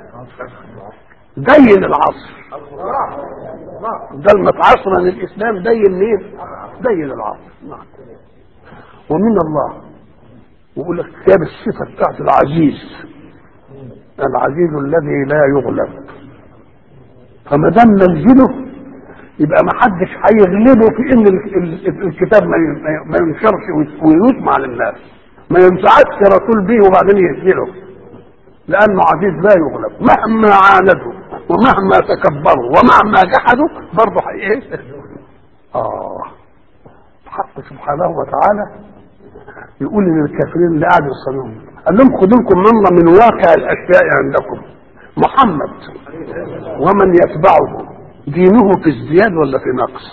[SPEAKER 1] دين العصر بدل ما تعصرن الاسلام دين مين دين العصر نعم ومن الله ويقول لك جاب الصفه بتاعت العزيز العزيز الذي لا يغلب فما دام نزله يبقى ما حدش هيغلبه في ان ال- ال- الكتاب ما ي- ما ي- ما ينشرش ويس- ويسمع للناس ما ينفعش رسول به وبعدين يهزله لانه عزيز لا يغلب مهما عاندوا ومهما تكبروا ومهما جحدوا برضه هي ايه اه الحق سبحانه وتعالى يقول للكافرين اللي قاعدوا يصلون قال لهم خذوا لكم نمره من واقع الاشياء عندكم محمد ومن يتبعه دينه في ازدياد ولا في نقص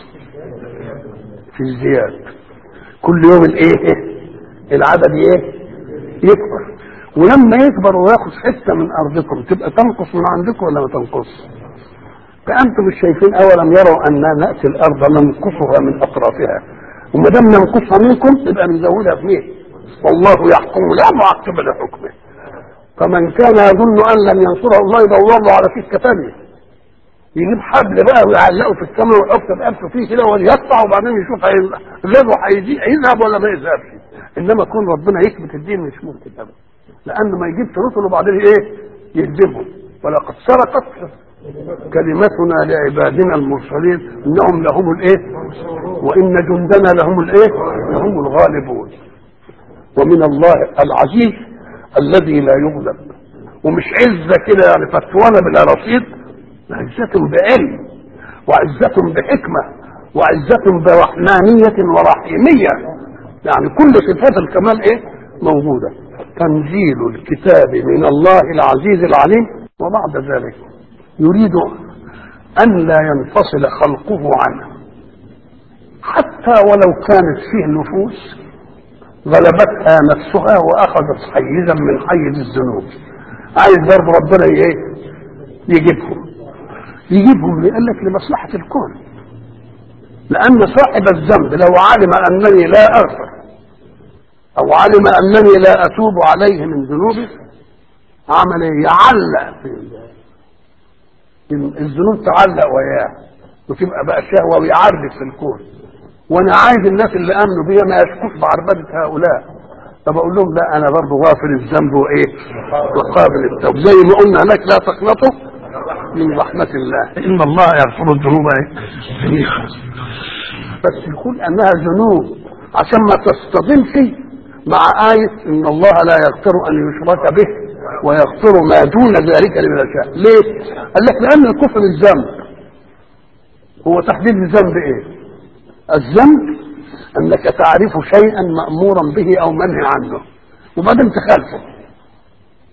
[SPEAKER 1] في ازدياد كل يوم الايه العدد ايه يكبر ولما يكبر وياخد حته من ارضكم تبقى تنقص من عندكم ولا ما تنقص فانتم مش شايفين اولم يروا اننا ناتي الارض ننقصها من اطرافها وما دام ننقصها منكم يبقى نزودها في مين والله يحكم لا معقب لحكمه فمن كان يظن ان لن ينصره الله يدور له على سكه ثانيه يجيب حبل بقى ويعلقه في السماء ويحط بقفه فيه كده ويقطع وبعدين يشوف هي- غيره هيزي- هيذهب ولا ما يذهبش انما كون ربنا يثبت الدين مش ممكن ابدا لانه ما يجيبش رسل وبعدين ايه يكذبهم ولقد سرقت كلمتنا لعبادنا المرسلين انهم لهم الايه وان جندنا لهم الايه لهم الغالبون ومن الله العزيز الذي لا يغلب ومش عزه كده يعني فتوانه بلا رصيد عزة بعلم وعزة بحكمة وعزة برحمانية ورحيمية يعني كل صفات الكمال ايه موجودة تنزيل الكتاب من الله العزيز العليم وبعد ذلك يريد أن لا ينفصل خلقه عنه حتى ولو كانت فيه نفوس غلبتها نفسها واخذت حيزا من حيز الذنوب عايز برضه ربنا ايه يجيبهم يجيبهم ليه؟ قال لك لمصلحه الكون لان صاحب الذنب لو علم انني لا اغفر او علم انني لا اتوب عليه من ذنوبه عمل ايه يعلق في الذنوب تعلق وياه وتبقى بقى شهوه ويعرف في الكون وانا عايز الناس اللي امنوا بيا ما يشكوش بعربده هؤلاء طب اقول لهم لا انا برضه غافل الذنب وايه وقابل التوب زي ما قلنا هناك لا تقنطوا من رحمة الله إن الله يغفر الذنوب إيه؟ جميعا بس يكون أنها ذنوب عشان ما تصطدمش مع آية إن الله لا يغفر أن يشرك به ويغفر ما دون ذلك لمن يشاء ليه؟ قال لك لأن الكفر الذنب هو تحديد الذنب إيه؟ الذنب انك تعرف شيئا مامورا به او منهي عنه وبعدين تخالفه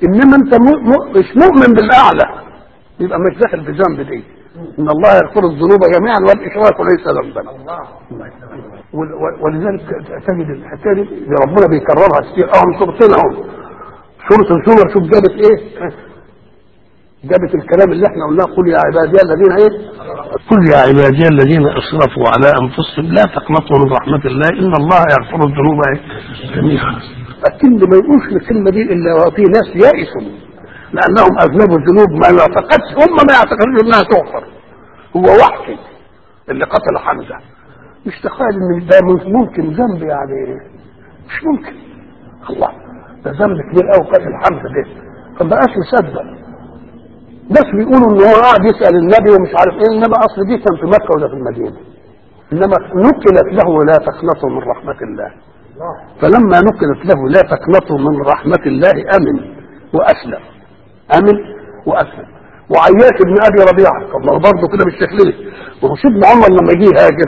[SPEAKER 1] انما انت م... م... مش مؤمن بالاعلى يبقى مش داخل في ذنب دي ان الله يغفر الذنوب جميعا والاشراك ليس ذنبا ول- ول- ولذلك تجد الحكايه دي ربنا بيكررها كتير اه سورتين اهو سوره الزمر شوف جابت ايه جابت الكلام اللي احنا قلناه قل يا عبادي الذين ايه قل يا عبادي الذين اسرفوا على انفسهم لا تقنطوا من رحمه الله ان الله يغفر الذنوب إيه؟ جميعا لكن ما يقولش الكلمه دي الا وفي ناس يائسوا لانهم اذنبوا الذنوب ما يعتقدش هم ما يعتقدون انها تغفر هو وحشي اللي قتل حمزه مش تخيل ان ده ممكن ذنب يعني مش ممكن الله ده ذنب كبير قوي قتل حمزه ده فما بقاش يصدق ناس بيقولوا ان هو قاعد يسال النبي ومش عارف ايه انما اصل دي كان في مكه ولا في المدينه انما نقلت له لا تقنطوا من رحمه الله فلما نقلت له لا تقنطوا من رحمه الله امن واسلم امن واسلم وعياش بن ابي ربيعه طب ما هو برضه كده بالشكل ده وهو سيدنا عمر لما جه يهاجر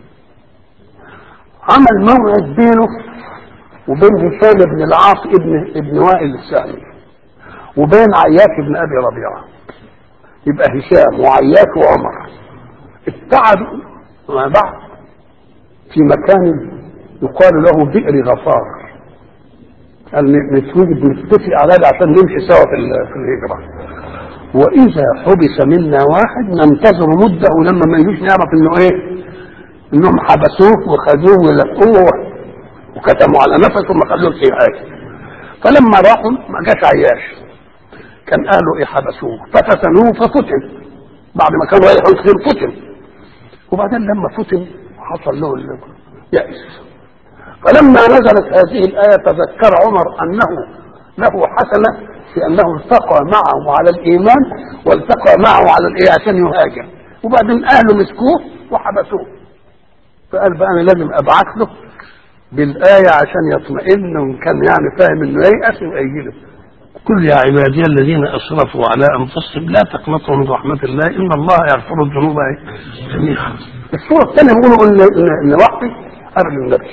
[SPEAKER 1] عمل موعد بينه وبين هشام بن العاص ابن ابن وائل السامي وبين عياش بن ابي ربيعه يبقى هشام وعياش وعمر ابتعدوا مع بعض في مكان يقال له بئر غفار قال نتوجد نتفق على ده عشان نمشي سوا في ال- في الهجره واذا حبس منا واحد ننتظر مده ولما ما يجوش نعرف انه ايه انهم حبسوه وخدوه ولقوه وكتموا على نفسه وما خلوش في حاجه فلما راحوا ما جاش عياش كان اهله ايه حبسوه ففتنوه ففتن بعد ما كان رايح يسلم فتن وبعدين لما فتن حصل له ال- يأس فلما نزلت هذه الآية تذكر عمر أنه له حسنة في أنه التقى معه على الإيمان والتقى معه على الإيه عشان يهاجر وبعدين أهله مسكوه وحبسوه فقال بقى أنا لازم أبعث له بالآية عشان يطمئن وإن كان يعني فاهم إنه ييأس ويجي له قل يا عبادي الذين اسرفوا على انفسهم لا تقنطوا من رحمه الله ان الله يغفر الذنوب جميعا. السوره الثانيه بيقولوا ان ان, إن وحدي قال النبي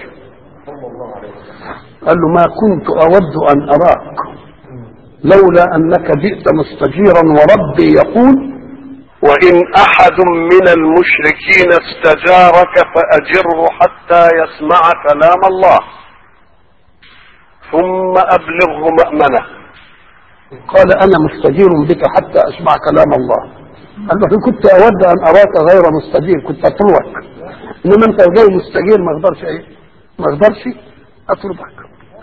[SPEAKER 1] قال له ما كنت اود ان اراك لولا انك جئت مستجيرا وربي يقول
[SPEAKER 2] وإن أحد من المشركين استجارك فأجره حتى يسمع كلام الله ثم أبلغه مأمنه
[SPEAKER 1] قال انا مستجير بك حتى اسمع كلام الله قال له إن كنت اود ان اراك غير مستجير كنت اطلبك انما انت جاي مستجير ما اقدرش ايه ما اقدرش اطلبك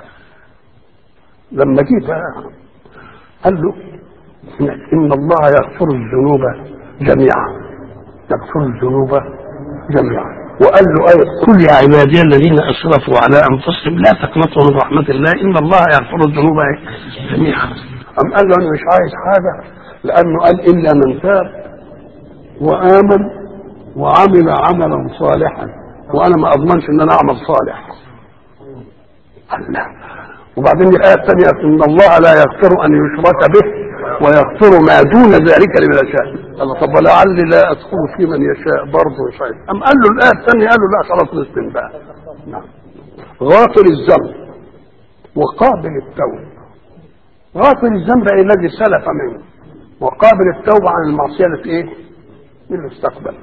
[SPEAKER 1] لما جه بقى قال له ان الله يغفر الذنوب جميعا يغفر الذنوب جميعا وقال له ايه قل يا عبادي الذين اسرفوا على انفسهم لا تقنطوا من رحمه الله ان الله يغفر الذنوب جميعا أم قال له أنا مش عايز حاجة لأنه قال إلا من تاب وآمن وعمل عملا صالحا وأنا ما أضمنش إن أنا أعمل صالح قال لا وبعدين الآية الثانية إن الله لا يغفر أن يشرك به ويغفر ما دون ذلك لمن يشاء قال طب ولعلي لا أدخل في من يشاء برضه يشاء أم قال له الآية الثانية قال له لا خلاص نسلم بقى نعم غافر الذنب وقابل التوب غافل الذنب أي الذي سلف منه وقابل التوبة عن المعصية التي ايه؟ المستقبل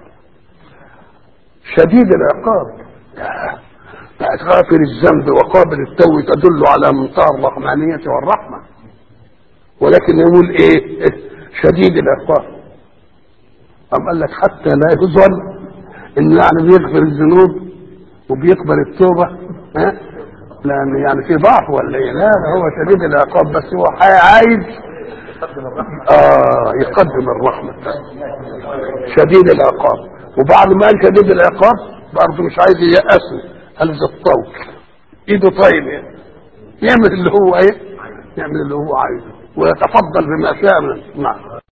[SPEAKER 1] شديد العقاب بقت غافل الذنب وقابل التوبة تدل على منتهى الرحمانية والرحمة ولكن يقول ايه شديد العقاب أم قال لك حتى لا يظن إن يعني بيغفر الذنوب وبيقبل التوبة ها لان يعني في ضعف ولا ايه لا ده هو شديد العقاب بس هو عايز اه يقدم الرحمه شديد العقاب وبعد ما قال شديد العقاب برضه مش عايز ييأسه قال ذا الطوق ايده طيب يعني. يعمل اللي هو ايه يعمل اللي هو عايزه ويتفضل بما شاء من نعم